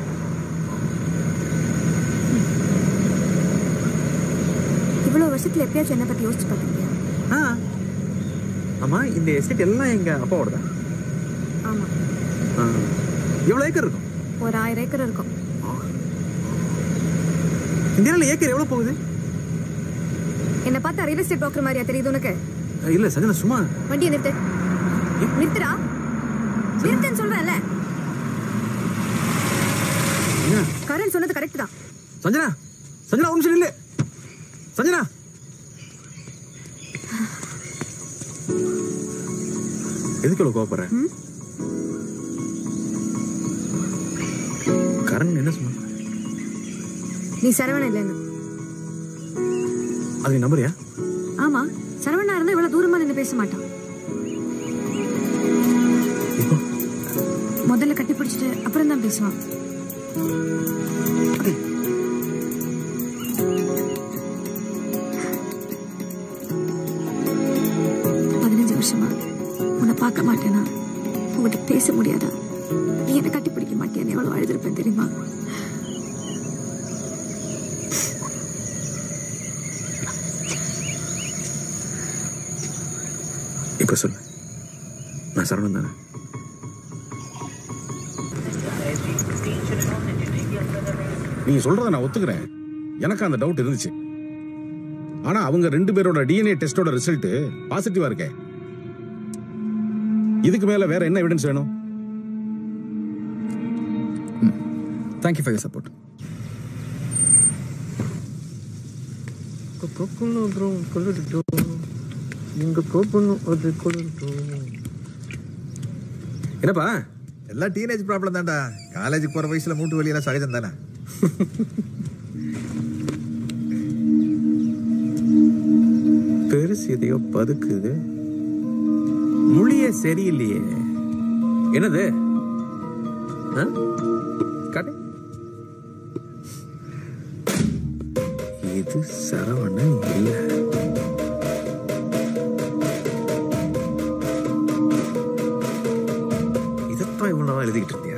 இவ்வளவு வருஷத்துல எப்பயாச்சும் என்ன பத்தி யோசிச்சு பாத்தீங்க ஆ ஆமா இந்த எஸ்டேட் எல்லாம் எங்க அப்பாவோட ஆமா எவ்வளவு ஏக்கர் இருக்கும் ஒரு ஆயிரம் ஏக்கர் இருக்கும் இந்தியாவில் ஏக்கர் எவ்வளவு போகுது என்ன பார்த்தா ரியல் எஸ்டேட் broker மாதிரியா தெரியுது உனக்கு இல்ல சஜனா சும்மா வண்டியை நிறுத்து நிறுத்துடா நிறுத்துன்னு சொல்றேன்ல என்ன? கரண் சொன்னது கரெக்ட் தான் சஞ்சனா சஞ்சனா ஒரு நிமிஷம் இல்ல சஞ்சனா எதுக்கு இவ்வளவு கோவப்படுற கரண் என்ன சொன்ன நீ சரவணன் இல்லைன்னு அது நீ நம்புறியா ஆமா சரவணா இருந்தா இவ்வளவு தூரமா நின்று பேச மாட்டான் முதல்ல கட்டி பிடிச்சிட்டு அப்புறம் தான் பேசுவான் பதினஞ்சு வருஷமா உன்னை பார்க்க மாட்டேனா உங்ககிட்ட பேச முடியாதா நீ என்ன கட்டி பிடிக்க மாட்டியான்னு எவ்வளவு அழுதுருப்பேன் தெரியுமா இப்போ சொல்லு நான் சரவணன் தானே நீங்க சொல்றத நான் ஒத்துக்கிறேன் எனக்கு அந்த டவுட் இருந்துச்சு ஆனா அவங்க ரெண்டு பேரோட டிஎன்ஏ டெஸ்டோட ரிசல்ட் பாசிட்டிவா இருக்கே இதுக்கு மேல வேற என்ன எவிடன்ஸ் வேணும் தேங்க்யூ ஃபார் யூர் சப்போர்ட் என்னப்பா எல்லாம் டீனேஜ் ப்ராப்ளம் தான்டா காலேஜுக்கு போற வயசுல மூட்டு வலியெல்லாம் சகஜம் தானே பெருசு எதையோ பதுக்குது மொழியே சரியில்லையே என்னது ஆ? காட்டு இது சரவணன் இல்ல இதத்தான் இவ்வளவு நாளா எழுதிக்கிட்டு இருந்தியா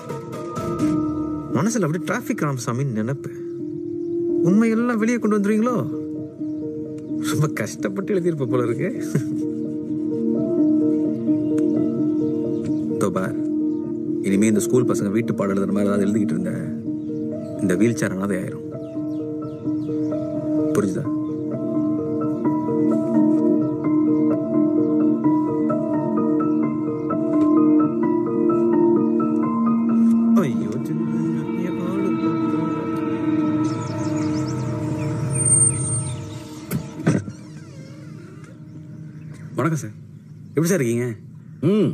மனசுல அப்படியே டிராபிக் ராமசாமின்னு நினைப்பு உண்மையெல்லாம் வெளியே கொண்டு வந்துருவீங்களோ ரொம்ப கஷ்டப்பட்டு எழுதியிருப்ப போல இருக்கு இதோ பார் இனிமே இந்த ஸ்கூல் பசங்க வீட்டு பாடம் எழுதுற மாதிரி ஏதாவது எழுதிக்கிட்டு இருந்த இந்த வீல் சேர் அனாதை ஆயிரும் புரிஞ்சுதா ஐயோ சின்ன ஆளு வணக்கம் சார் எப்படி சார் இருக்கீங்க ம்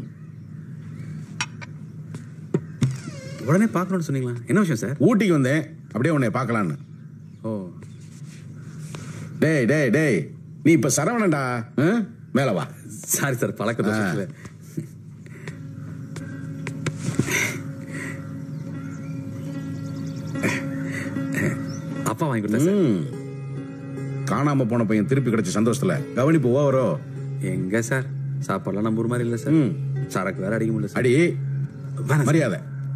உடனே பார்க்கணும்னு சொன்னீங்களா என்ன விஷயம் சார் ஊட்டிக்கு வந்தேன் அப்படியே உன்னை பார்க்கலான்னு ஓ டேய் டேய் டேய் நீ இப்ப சரவணன்டா ஆ? மேல வா சாரி சார் பழக்க தோஷத்துல அப்பா வாங்கி கொடுத்தா சார் ம். காணாம போன பையன் திருப்பி கிடைச்ச சந்தோஷத்துல கவனிப்பு ஓவரோ எங்க சார் சாப்பாடுலாம் நம்ம ஊர் மாதிரி இல்ல சார் சரக்கு வேற அடிக்க முடியல சார் அடி மரியாதை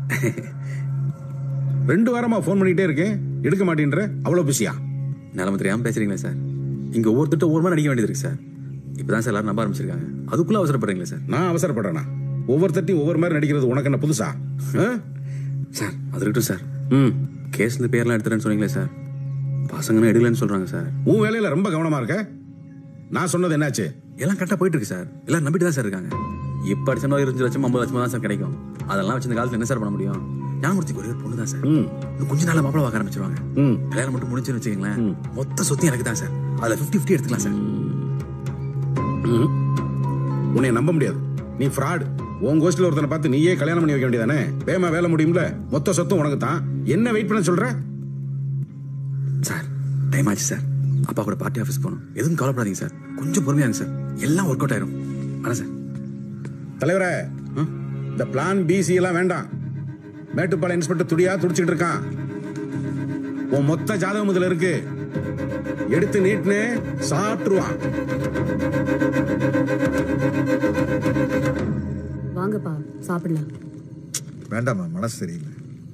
ரெண்டு வாரமா ஃபோன் பண்ணிட்டே இருக்கேன் எடுக்க மாட்டேன்ற அவ்வளவு பிஸியா நிலம தெரியாம பேசுறீங்களா சார் இங்க ஒவ்வொருத்திட்ட ஒவ்வொரு மாதிரி அடிக்க வேண்டியது இருக்கு சார் இப்பதான் சார் எல்லாரும் நம்ப ஆரம்பிச்சிருக்காங்க அதுக்குள்ள அவசரப்படுறீங்களா சார் நான் அவசரப்படுறேனா ஒவ்வொருத்தட்டையும் ஒவ்வொரு மாதிரி நடிக்கிறது உனக்கு என்ன புதுசா ஆ? சார் அது இருக்கட்டும் சார் ம் கேஸ்ல பேர்லாம் எடுத்துறேன்னு சொன்னீங்களே சார் பசங்கன்னு எடுக்கலன்னு சொல்றாங்க சார் உன் வேலையில ரொம்ப கவனமா இருக்க நான் சொன்னது என்னாச்சு எல்லாம் கரெக்டா போயிட்டு இருக்கு சார் எல்லாரும் நம்பிட்டு தான் சார் இருக்காங்க இப்ப அடிச்சா இருபத்தஞ்சு லட்சம் ஐம்பது லட்சம் தான் சார் கிடைக்கும் அதெல்லாம் வச்சு இந்த காலத்துல என்ன சார் பண்ண முடியும் ஞானமூர்த்திக்கு ஒரே ஒரு பொண்ணு தான் சார் இன்னும் கொஞ்ச நாள்ல மாப்பிள பார்க்க ஆரம்பிச்சிருவாங்க கல்யாணம் மட்டும் முடிஞ்சுன்னு வச்சுக்கீங்களேன் மொத்த சொத்து எனக்கு தான் சார் அதுல பிப்டி பிப்டி எடுத்துக்கலாம் சார் ம். உன்னை நம்ப முடியாது நீ ஃப்ராட் உன் கோஷ்டில ஒருத்தனை பார்த்து நீயே கல்யாணம் பண்ணி வைக்க வேண்டியதானே வேமா வேலை முடியும்ல மொத்த சொத்தும் உனக்கு தான் என்ன வெயிட் பண்ண சொல்ற சார் டைம் ஆச்சு சார் அப்பா கூட பார்ட்டி ஆஃபீஸ் போகணும் எதுவும் கவலைப்படாதீங்க சார் கொஞ்சம் பொறுமையாங்க சார் எல்லாம் ஒர்க் அவுட் ஆயிரும் வரேன் சார் தலைவரே இந்த பிளான் பிசி எல்லாம் வேண்டாம் மேட்டுப்பாளைய இன்ஸ்பெக்டர் துடியா துடிச்சிட்டு இருக்கான் உன் மொத்த ஜாதகம் இதுல இருக்கு எடுத்து நீட்னு சாப்பிட்டுருவான் வாங்கப்பா சாப்பிடலாம் வேண்டாம்மா மனசு சரியில்லை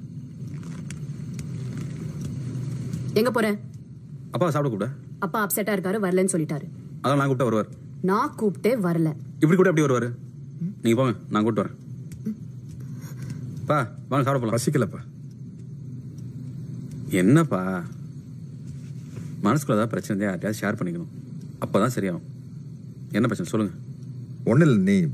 எங்க போற அப்பா சாப்பிட கூப்பிட அப்பா அப்செட்டா இருக்காரு வரலன்னு சொல்லிட்டாரு அதான் நான் கூப்பிட்டா வருவார் நான் கூப்பிட்டே வரல இப்படி கூட எப்படி வருவாரு நீங்க போங்க நான் கூப்பிட்டு வரேன் பா வாங்க சாப்பிட போலாம் பசிக்கலப்பா என்னப்பா மனசுக்குள்ள ஏதாவது பிரச்சனை இருந்தா யார்ட்டையாவது ஷேர் பண்ணிக்கணும் அப்பதான் சரியாகும் என்ன பிரச்சனை சொல்லுங்க ஒன்றும் இல்லை நீ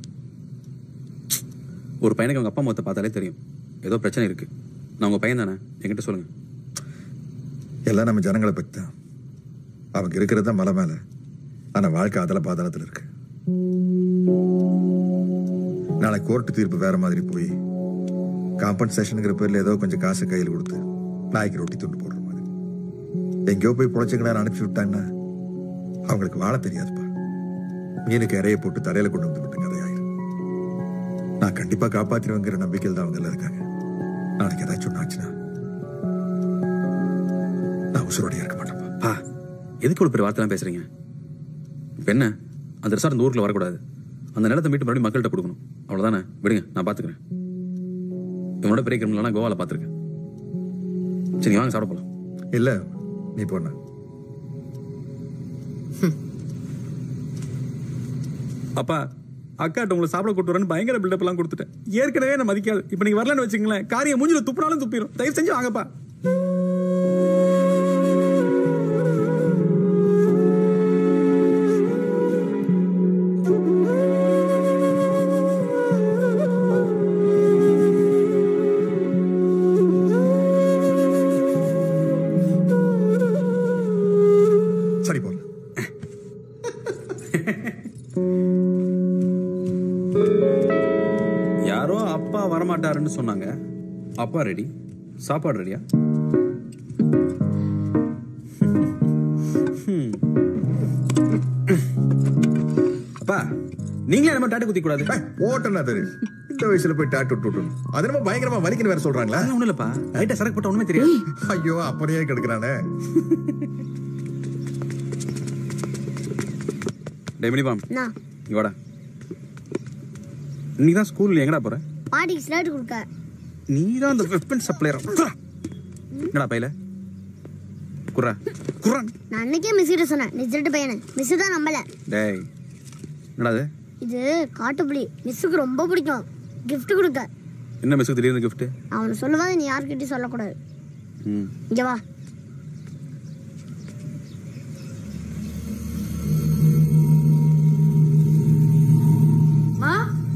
ஒரு பையனுக்கு அவங்க அப்பா முகத்தை பார்த்தாலே தெரியும் ஏதோ பிரச்சனை இருக்கு நான் உங்க பையன் தானே என்கிட்ட சொல்லுங்க எல்லாம் நம்ம ஜனங்களை பற்றி தான் அவங்க இருக்கிறது தான் மலை மேலே ஆனால் வாழ்க்கை அதல பாதாளத்தில் இருக்கு நாளைக்கு கோர்ட்டு தீர்ப்பு வேற மாதிரி போய் காம்பன்சேஷனுங்கிற பேர்ல ஏதோ கொஞ்சம் காசு கையில் கொடுத்து நாய்க்கு ரொட்டி துண்டு போடுற மாதிரி எங்கேயோ போய் பொழைச்சுங்கடா அனுப்பிச்சு விட்டாங்கன்னா அவங்களுக்கு வாழ தெரியாதுப்பா மீனுக்கு இறைய போட்டு தரையில கொண்டு வந்து விட்டு கதையாயிரும் நான் கண்டிப்பா காப்பாத்திருவேங்கிற நம்பிக்கையில் தான் அவங்க எல்லாம் இருக்காங்க நாளைக்கு ஏதாச்சும் ஒண்ணு ஆச்சுன்னா நான் உசுரோடய இருக்க மாட்டேன் பா எதுக்கு இவ்வளவு பெரிய வார்த்தைலாம் பேசுறீங்க இப்ப என்ன அந்த ரெசார்ட் இந்த ஊருக்குள்ள வரக்கூடாது அந்த நிலத்தை மீட்டு மறுபடியும் மக்கள்கிட்ட கொடுக்கணும் அவ்வளவுதானே விடுங்க நான் பாத்துக்கிறேன் இவனோட பெரிய கிரிமினலாம் கோவால பாத்துருக்கேன் சரி வாங்க சாப்பிட போலாம் இல்ல நீ போன அப்பா அக்காட்ட உங்களை சாப்பிட கூட்டு வரேன்னு பயங்கர பில்டப் எல்லாம் கொடுத்துட்டேன் ஏற்கனவே நான் மதிக்காது இப்போ நீங்க வரலன்னு வச்சுங்களேன் காரியம் மூஞ்சில துப்புனாலும் துப்பிடும் தயவு செஞ்சு வாங்கப்பா சரி போல யாரோ அப்பா வரமாட்டாருன்னு சொன்னாங்க அப்பா ரெடி சாப்பாடு ரெடியா அப்பா நீங்களே நம்ம டாட்டு குத்தி கூடாது ஓட்டனா தெரியும் இந்த வயசுல போய் டாட்டு விட்டுணும் அது நம்ம பயங்கரமா வலிக்குன்னு வேற சொல்றாங்களா ஒண்ணும் இல்லப்பா லைட்டா சரக்கு போட்ட ஒண்ணுமே தெரியாது ஐயோ அப்படியே கெடுக்கிறானே டெமினிபாம் நான் இங்க வாடா நீ தான் ஸ்கூல்ல எங்கடா போற பாட்டிக்கு ஸ்லேட் கொடுக்க நீ தான் அந்த வெப்பன் சப்ளையர் என்னடா பையில குர்ரா குர்ரா நான் அன்னைக்கே மிஸ் கிட்ட சொன்னேன் நீ திருட்டு பையனு மிஸ் தான் நம்பல டேய் என்னடா அது இது காட்டுப்புலி மிஸ்ஸுக்கு ரொம்ப பிடிக்கும் gift கொடுக்க என்ன மிஸ் திடீர்னு gift அவனை சொல்லுவாது நீ யார்கிட்டயும் சொல்லக்கூடாது ம் இங்க வா மா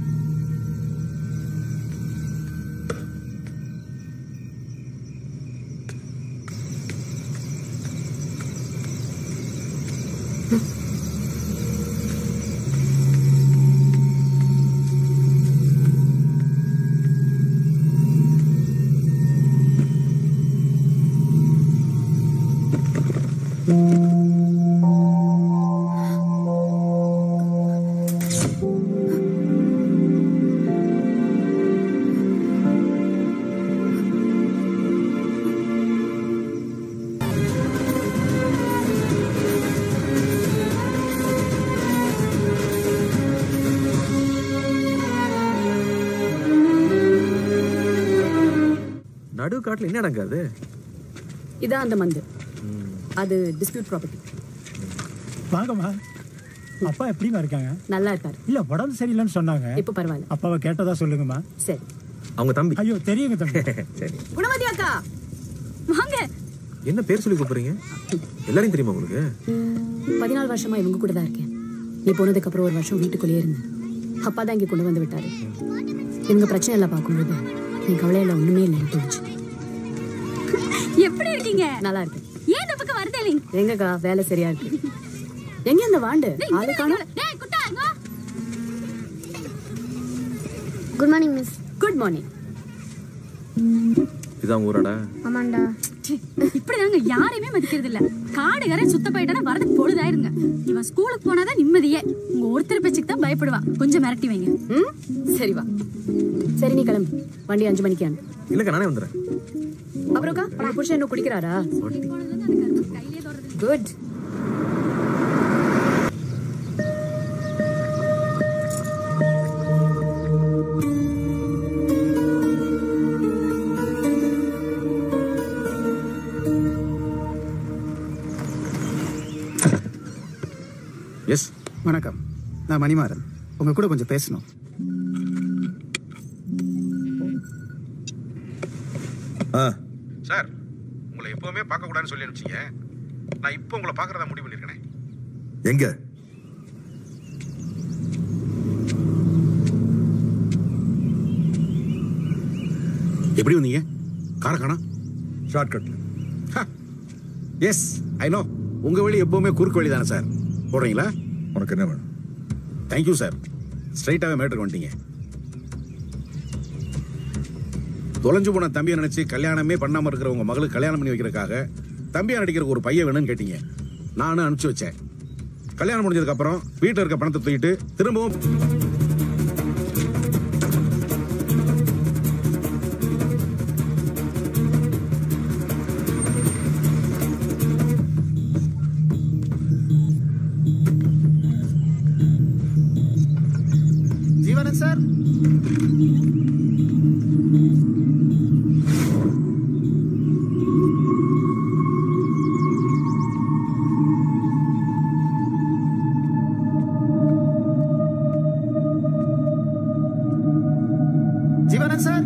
நடு காட்டுல என்ன அடங்காது இதான் அந்த மந்து அது டிஸ்பியூட் ப்ராப்பர்ட்டி வாங்கம்மா அப்பா எப்படிமா இருக்காங்க நல்லா இருக்காரு இல்ல உடம்பு சரியில்லைன்னு சொன்னாங்க இப்போ பரவாயில்ல அப்பாவை கேட்டதா சொல்லுங்கம்மா சரி அவங்க தம்பி ஐயோ தெரியுங்க தம்பி சரி குணவதி அக்கா வாங்க என்ன பேர் சொல்லி கூப்பிடுறீங்க எல்லாரையும் தெரியுமா உங்களுக்கு பதினாலு வருஷமா இவங்க கூட தான் இருக்கேன் நீ போனதுக்கு அப்புறம் ஒரு வருஷம் வீட்டுக்குள்ளேயே இருந்தேன் அப்பா தான் இங்கே கொண்டு வந்து விட்டாரு இவங்க பிரச்சனை எல்லாம் பார்க்கும்போது நீ கவலையில ஒண்ணுமே இல்லைன்னு தோணுச்சு எப்படி இருக்கீங்க நல்லா இருக்கு ஏன் இந்த பக்கம் வரதே இல்லைங்க எங்கக்கா வேலை சரியா இருக்கு எங்க அந்த வாண்டு ஆளு காணோம் டேய் குட்டா இங்க good morning miss good morning இது அவங்க ஊராடா ஆமாண்டா இப்படிதாங்க யாரையுமே மதிக்கிறது இல்ல காடு கரை சுத்த போயிட்டானா வரது பொழுதாயிருங்க இவன் ஸ்கூலுக்கு போனாதான் நிம்மதியே உங்க ஒருத்தர் பேச்சுக்கு தான் பயப்படுவா கொஞ்சம் மிரட்டி வைங்க ம் சரி வா சரி நீ கிளம்பு வண்டி அஞ்சு மணிக்கு அனு இல்லக்கா நானே வந்துடுறேன் அப்புறம்க்கா உங்க புருஷன் இன்னும் குடிக்கிறாரா குட் எஸ் வணக்கம் நான் மணிமாறன் உங்க கூட கொஞ்சம் பேசணும் சார் உங்களை எப்பவுமே பார்க்க கூடாதுன்னு சொல்லி அனுப்பிச்சீங்க நான் இப்போ உங்களை பார்க்கறதா முடிவு பண்ணிருக்கேன் எங்க எப்படி வந்தீங்க கார காணா ஷார்ட்கட்ல எஸ் ஐ நோ உங்க வழி எப்பவுமே குறுக்கு வழி தானே சார் போடுறீங்களா உனக்கு என்ன வேணும் தேங்க்யூ சார் ஸ்ட்ரைட்டாகவே மேட்டருக்கு வந்துட்டீங்க தொலைஞ்சு போன தம்பியை நினைச்சு கல்யாணமே பண்ணாம இருக்கிற உங்க மகளுக்கு கல்யாணம் பண்ணி வைக்கிறதுக்காக தம்பியா நடிக்கிறதுக்கு ஒரு பையன் வேணும்னு கேட்டீங்க நானும் அனுப்பிச்சு வச்சேன் கல்யாணம் முடிஞ்சதுக்கு அப்புறம் வீட்டில் இருக்க பணத்தை தூக்கிட்டு திரும்பவும் ஜீவனன் சார் ஜீவனன் சார்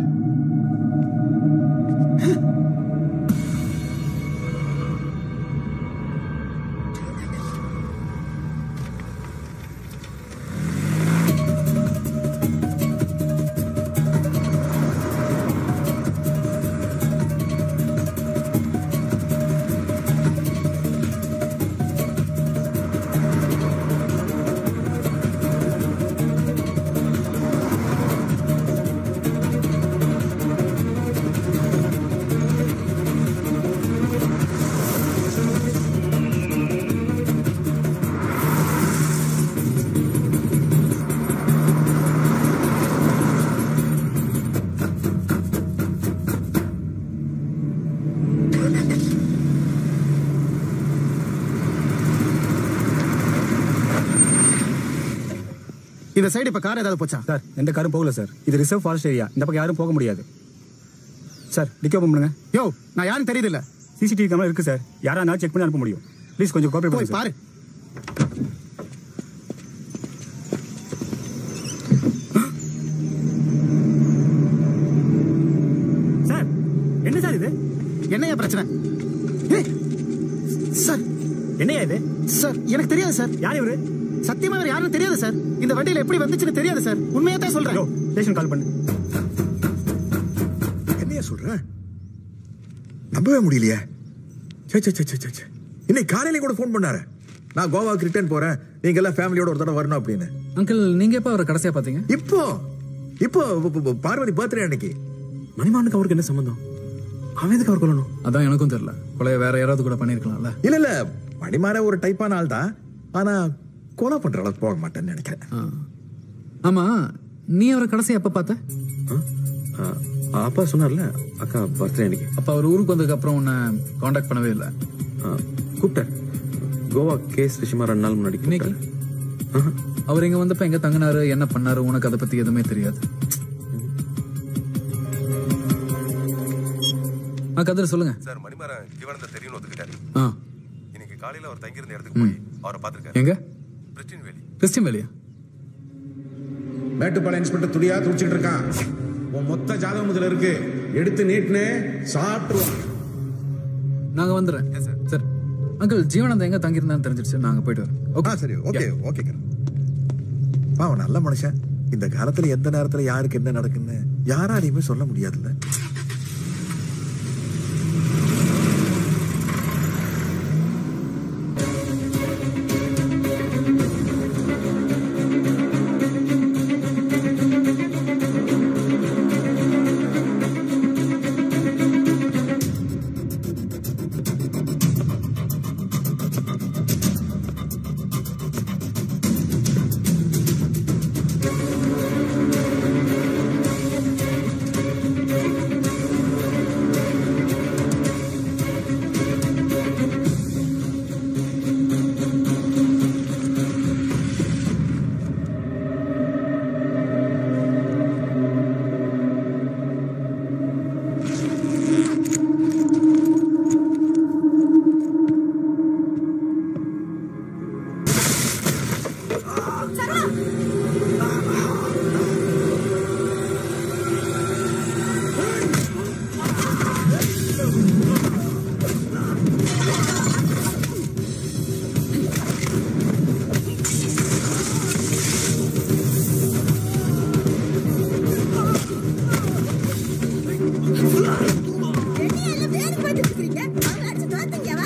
இந்த சைடு இப்ப கார் ஏதாவது போச்சா சார் எந்த காரும் போகல சார் இது ரிசர்வ் ஃபாரஸ்ட் ஏரியா இந்த பக்கம் யாரும் போக முடியாது சார் டிக்கோ பண்ணுங்க யோ நான் யாரும் தெரியுது இல்ல சிசிடிவி கேமரா இருக்கு சார் யாரா இருந்தாலும் செக் பண்ணி அனுப்ப முடியும் ப்ளீஸ் கொஞ்சம் கோஆபரேட் போய் பண்ணுங்க பாரு சார் என்ன சார் இது என்னையா பிரச்சனை ஏய், சார் என்னையா இது சார் எனக்கு தெரியாது சார் யார் இவரு சத்தியமா இவர் யாருன்னு தெரியாது சார் இந்த வண்டியில எப்படி வந்துச்சுன்னு தெரியாது சார் உண்மையா தான் சொல்றேன் ஸ்டேஷன் கால் பண்ணு என்னையா சொல்ற நம்பவே முடியலையே சே சே சே சே, சே சே இன்னைக்கு காலையில கூட ஃபோன் பண்ணாரு நான் கோவாக்கு ரிட்டர்ன் போறேன் நீங்க எல்லாம் ஃபேமிலியோட ஒரு தடவை வரணும் அப்படின்னு அங்கிள் நீங்க எப்ப அவரை கடைசியா பாத்தீங்க இப்போ இப்போ இப்போ, இப்போ, பார்வதி பர்த்டே அன்னைக்கு மணிமானுக்கு அவருக்கு என்ன சம்பந்தம் அவன் எதுக்கு அவர் கொல்லணும் அதான் எனக்கும் தெரியல கொலைய வேற யாராவது கூட பண்ணிருக்கலாம்ல இல்ல இல்ல மணிமாற ஒரு டைப்பான ஆள் தான் ஆனா கொலை பண்ற அளவுக்கு போக மாட்டேன்னு நினைக்கிறேன் ஆமா நீ அவரை கடைசியா எப்ப பார்த்த அப்பா சொன்னார்ல அக்கா பர்த்டே அன்னைக்கு அப்ப அவர் ஊருக்கு வந்ததுக்கு அப்புறம் உன்னை காண்டாக்ட் பண்ணவே இல்ல கூப்பிட்டார் கோவா கேஸ் விஷயமா ரெண்டு நாள் முன்னாடி இன்னைக்கு அவர் இங்க வந்தப்ப எங்க தங்கினாரு என்ன பண்ணாரு உனக்கு அதை பத்தி எதுவுமே தெரியாது ஆ கதிர சொல்லுங்க சார் மணிமாறன் ஜீவனந்த தெரியும்னு ஒத்துக்கிட்டாரு ஆ இன்னைக்கு காலையில அவர் தங்கியிருந்த இடத்துக்கு போய் அவரை பார்த்திருக்காரு எங்க பிரிஸ்டின் வேலி கிறிஸ்டின் வேலையா மேட்டுப்பாளையம் இன்ஸ்பெக்டர் துடியா துடிச்சிட்டு இருக்கான் உன் மொத்த ஜாதகம் இதுல இருக்கு எடுத்து நீட்டுனே சாப்பிட்டுருவான் நாங்க வந்துடுறேன் சார் அங்கிள் ஜீவனந்த எங்க தங்கியிருந்தான்னு தெரிஞ்சிருச்சு நாங்க போயிட்டு வரோம் ஆ சரி ஓகே ஓகே அவன் நல்ல மனுஷன் இந்த காலத்துல எந்த நேரத்துல யாருக்கு என்ன நடக்குன்னு யாராலையுமே சொல்ல முடியாதுல்ல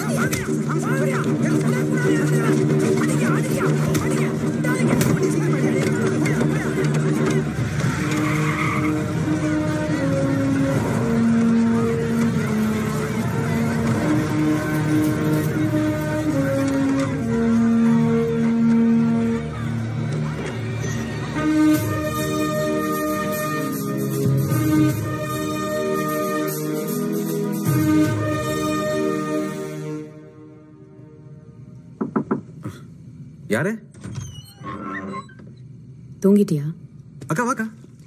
வாங்க யாரு தூங்கிட்டியா அக்கா வாக்கா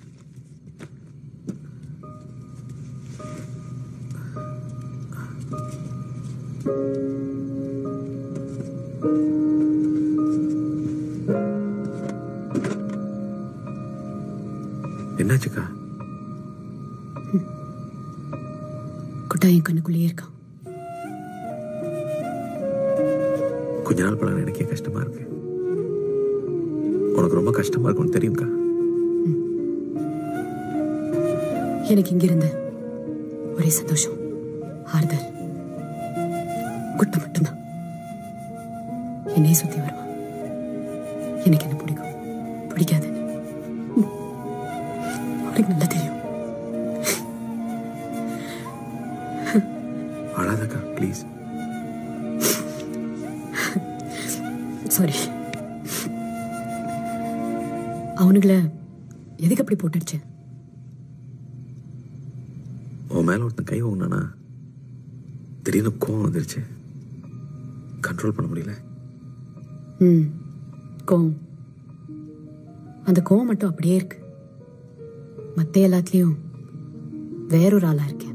என்னாச்சுக்கா குட்டா என் கண்ணுக்குள்ளேயே இருக்கான் கொஞ்ச நாள் பழக எனக்கே கஷ்டமா இருக்கு உனக்கு ரொம்ப கஷ்டமா இருக்கும்னு தெரியும்க்கா எனக்கு இங்கிருந்து ஒரே சந்தோஷம் ஆறுதல் குட்டை மட்டும்தான் என்னையே சுத்தி வருவான் எனக்கு என்ன பிடிக்கும் பிடிக்காது அவனுக்கு நல்லா தெரியும் அழாதக்கா ப்ளீஸ் சாரி அவனுங்களை எதுக்கு அப்படி போட்டுடுச்சு உன் மேல ஒருத்தன் கை வாங்கினானா திடீர்னு கோவம் வந்துருச்சு கண்ட்ரோல் பண்ண முடியல ம் கோவம் அந்த கோவம் மட்டும் அப்படியே இருக்கு மத்த எல்லாத்துலயும் வேறொரு ஆளா இருக்கேன்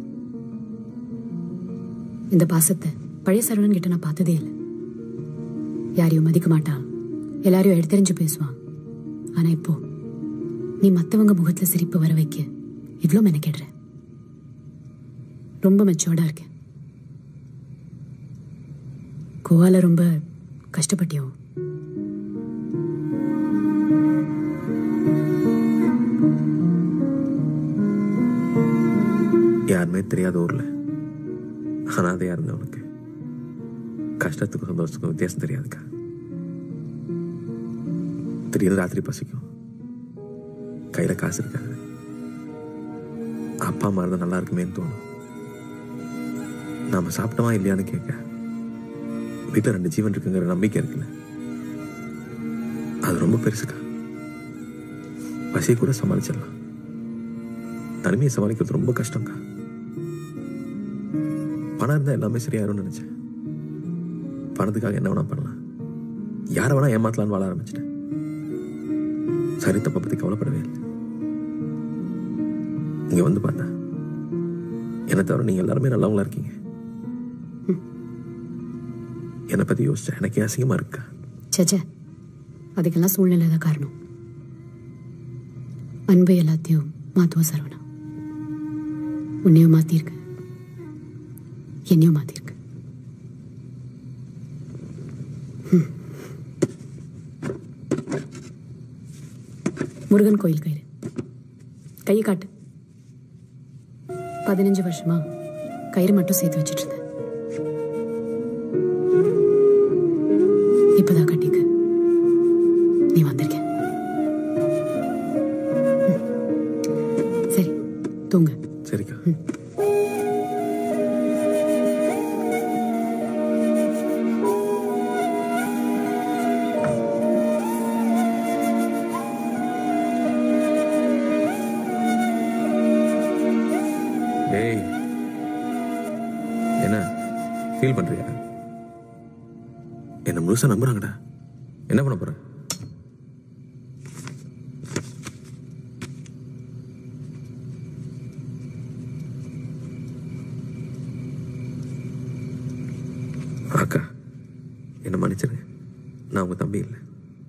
இந்த பாசத்தை பழைய சரவணன் கிட்ட நான் பார்த்ததே இல்லை யாரையும் மதிக்க மாட்டான் எல்லாரையும் எடுத்தெறிஞ்சு பேசுவான் ஆனா இப்போ நீ மத்தவங்க முகத்துல சிரிப்பு வர வைக்க இவ்ளோ மெனக்கெடுற ரொம்ப மெச்சோர்டா இருக்கேன் கோவால ரொம்ப கஷ்டப்பட்டியோ யாருமே தெரியாத ஊர்ல அனாதையா இருந்தவனுக்கு கஷ்டத்துக்கும் சந்தோஷத்துக்கும் வித்தியாசம் தெரியாதுக்கா திடீர்னு ராத்திரி பசிக்கும் கையில காசு இருக்காது அப்பா அம்மா இருந்தா நல்லா இருக்குமேன்னு தோணும் நாம சாப்பிட்டோமா இல்லையான்னு கேட்க வீட்டுல ரெண்டு ஜீவன் இருக்குங்கிற நம்பிக்கை இருக்குல்ல அது ரொம்ப பெருசுக்கா பசியை கூட சமாளிச்சிடலாம் தனிமையை சமாளிக்கிறது ரொம்ப கஷ்டம்க்கா பணம் இருந்தா எல்லாமே சரியாயிரும்னு நினைச்சேன் பணத்துக்காக என்ன வேணா பண்ணலாம் யாரை வேணா ஏமாத்தலான்னு வாழ ஆரம்பிச்சிட்டேன் சரி தப்பை பத்தி கவலைப்படவே இல்லை இங்க வந்து பார்த்தா என்னை தவிர நீங்க எல்லாருமே நல்லவங்களா இருக்கீங்க என்னை பத்தி யோசிச்சா எனக்கே அசிங்கமா இருக்கா சேச்சே அதுக்கெல்லாம் சூழ்நிலை தான் காரணம் அன்பு எல்லாத்தையும் மாத்துவ சரவணா உன்னையும் மாத்திருக்கு என்னையும் மாத்திருக்கு ம். முருகன் கோயில் கயிறு கையை காட்டு பதினஞ்சு வருஷமா கயிறு மட்டும் சேர்த்து வச்சிட்டு இருந்தேன் இப்பதான் கட்டிக்க நீ வந்திருக்க ம். சரி தூங்க சரிக்கா டேய் என்ன ஃபீல் பண்றியா என்ன முழுசா நம்புறாங்கடா என்ன பண்ண போற அக்கா என்ன மன்னிச்சிருங்க நான் உங்க தம்பி இல்லை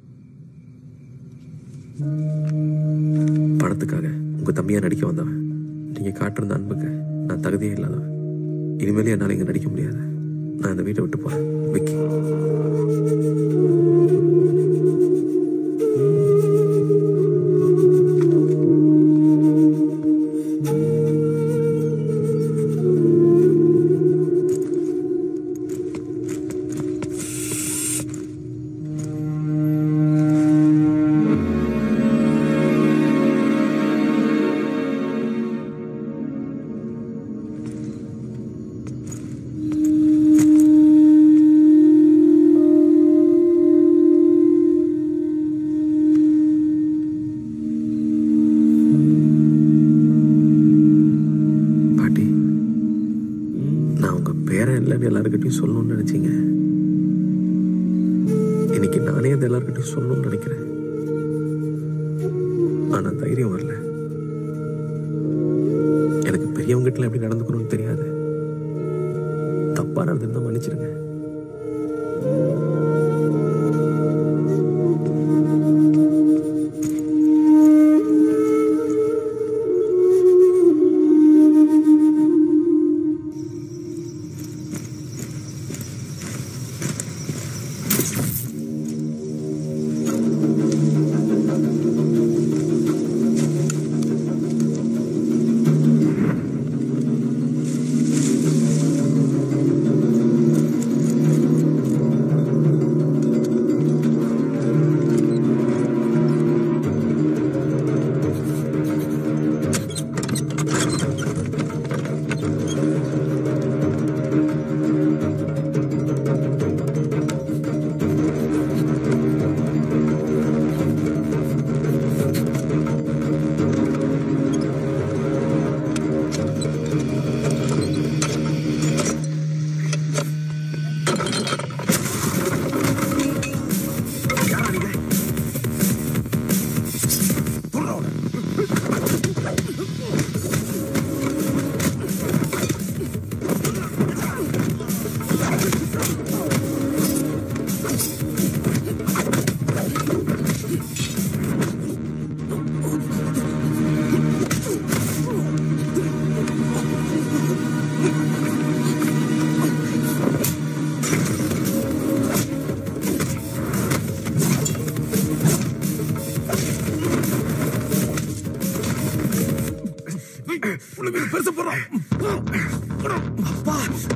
பணத்துக்காக உங்க தம்பியா நடிக்க வந்தவன் நீங்க காட்டுற அன்புக்கு நான் தகுதியே இல்லாதவன் இனிமேலே என்னால இங்க நடிக்க முடியாது நான் இந்த வீட்டை விட்டு போறேன் விக்கி பாட்டி நான் உங்க பேரன் இல்லைன்னு எல்லாருக்கிட்டையும் சொல்லணும்னு நினைச்சீங்க இன்னைக்கு நானே நடந்தது எல்லார்கிட்டையும் சொல்லணும்னு நினைக்கிறேன் ஆனா தைரியம் வரல எனக்கு பெரியவங்ககிட்ட எப்படி நடந்துக்கணும்னு தெரியாது தப்பா நடந்திருந்தா மன்னிச்சிருங்க பெருசு போடுறோம் அப்பா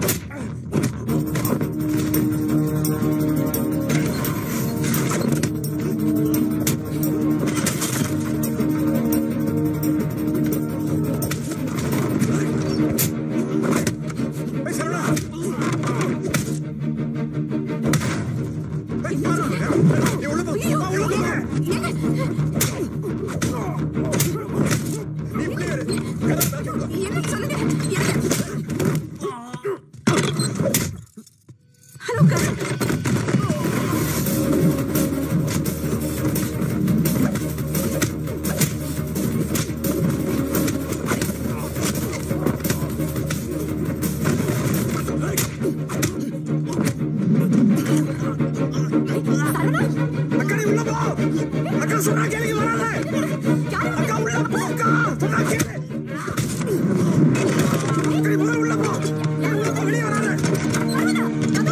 அக்கா நீ உள்ள போ அக்கா சொன்னா கேளுங்க வராத அக்கா உள்ள போ அக்கா சொன்னா கேளு அக்கா நீ முதல்ல உள்ள போ உள்ள போ வெளியே வராத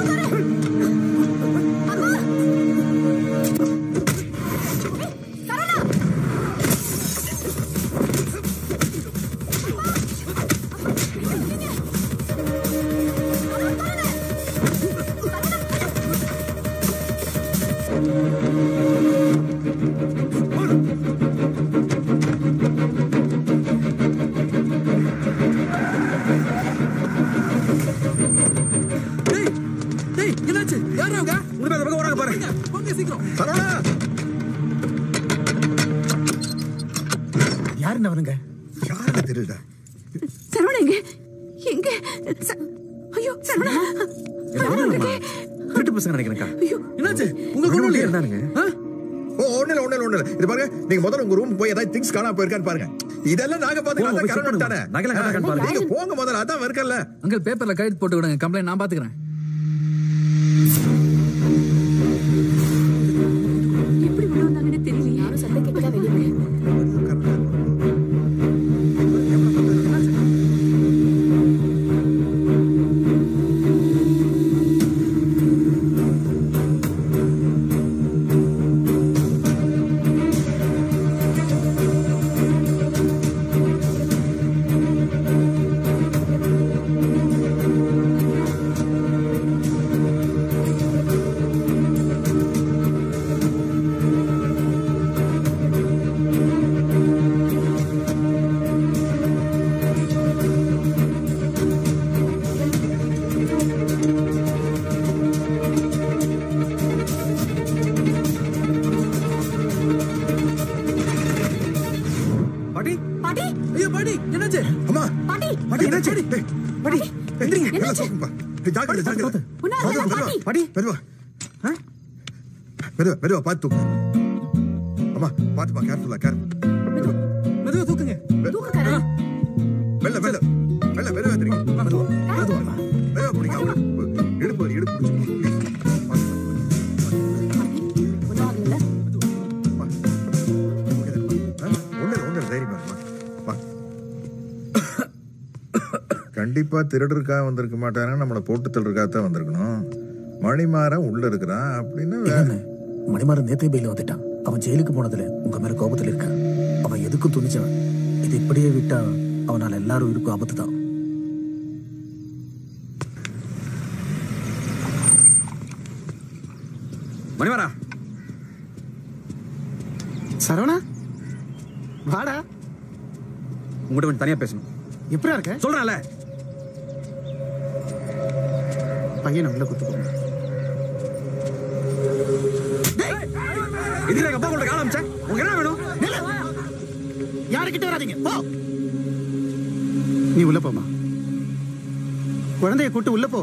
டேய் என்னாச்சு யாரா அவங்க உடனே அந்த பக்கம் வராங்க பாரு போங்க சீக்கிரம் சரவணா யாருன்னு அவனுங்க யாருன்னு தெரியல சரவணா எங்க எங்க ச- ஐயோ சரவணா திருட்டு பசங்க நினைக்கிறேன்க்கா என்னாச்சு உங்க குடும்பம் இருந்தானுங்க ஓ ஒண்ணு இல்ல ஒண்ணு இல்ல ஒண்ணு இல்ல இது பாருங்க நீங்க முதல்ல உங்க ரூம் போய் ஏதாவது திங்ஸ் காணாம போயிருக்கான்னு பாருங்க இதெல்லாம் நாங்க பாத்துக்கலாம் போங்க, அதான் போய் check கரண்ட் தானே பண்ணுங்க. நகைலாம் correct ஆ இருக்கான்னு பாருங்க. நீங்க போங்க முதல்ல அதான் இருக்கல்ல அங்கிள் பேப்பர்ல கைது போட்டு விடுங்க கம்ப்ளைண்ட் நான் பாத்துக்கிறேன் எப்படி உள்ள வந்தாங்கன்னு தெரியல யாரும் சத்தம் கேட்டதா வெளியே பாட்டி பாட்டி ஐயோ பாட்டி என்னாச்சு அம்மா பாட்டி பாட்டி என்னாச்சு டேய், பாட்டி எந்திரிங்க எல்லாம் சோக்கும்பா ஜாக்கிரதை ஜாக்கிரதை ஒண்ணும் மெதுவா, ஆகல, மெதுவா. பாட்டி. மெதுவா மெதுவா மெதுவா பார்த்து தூக்கு அம்மா பார்த்துப்பா கேர்ஃபுல்லா கேர்ஃபுல் மெதுவா தூக்குங்க மெல்ல மெல்ல மெல்ல மெதுவா தெரியுங்க மெதுவா மெதுவா மெதுவா பிடிங்க அவரு இடுப்பு இடுப்பு பிடிச்சு ஒண்ணு ஒண்ணு தைரியமா இருமா. வா. கண்டிப்பா திருடருக்காக வந்திருக்க மாட்டானா நம்மளை போட்டு திருடருக்காக தான் வந்திருக்கணும் மணிமாறன் உள்ள இருக்கிறான் அப்படின்னு வேற- மணிமாறன் நேத்தே பெயில வந்துட்டான் அவன் ஜெயிலுக்கு போனதுல உங்க மேல கோபத்துல இருக்கான் அவன் எதுக்கும் துணிச்சவன் இது இப்படியே விட்டா அவனால எல்லாரும் இருக்கும் ஆபத்து தான் மணிமாரா சரவணா வாடா உங்ககிட்ட கொஞ்சம் தனியா பேசணும் எப்படியா இருக்க சொல்றேன்ல பையனை உள்ள குத்து போங்க இதுல எங்க அப்பா கூட காலம் அமைச்சேன் உங்களுக்கு என்ன வேணும் யாருக்கிட்ட வராதீங்க போ நீ உள்ள போமா குழந்தைய கூட்டு உள்ள போ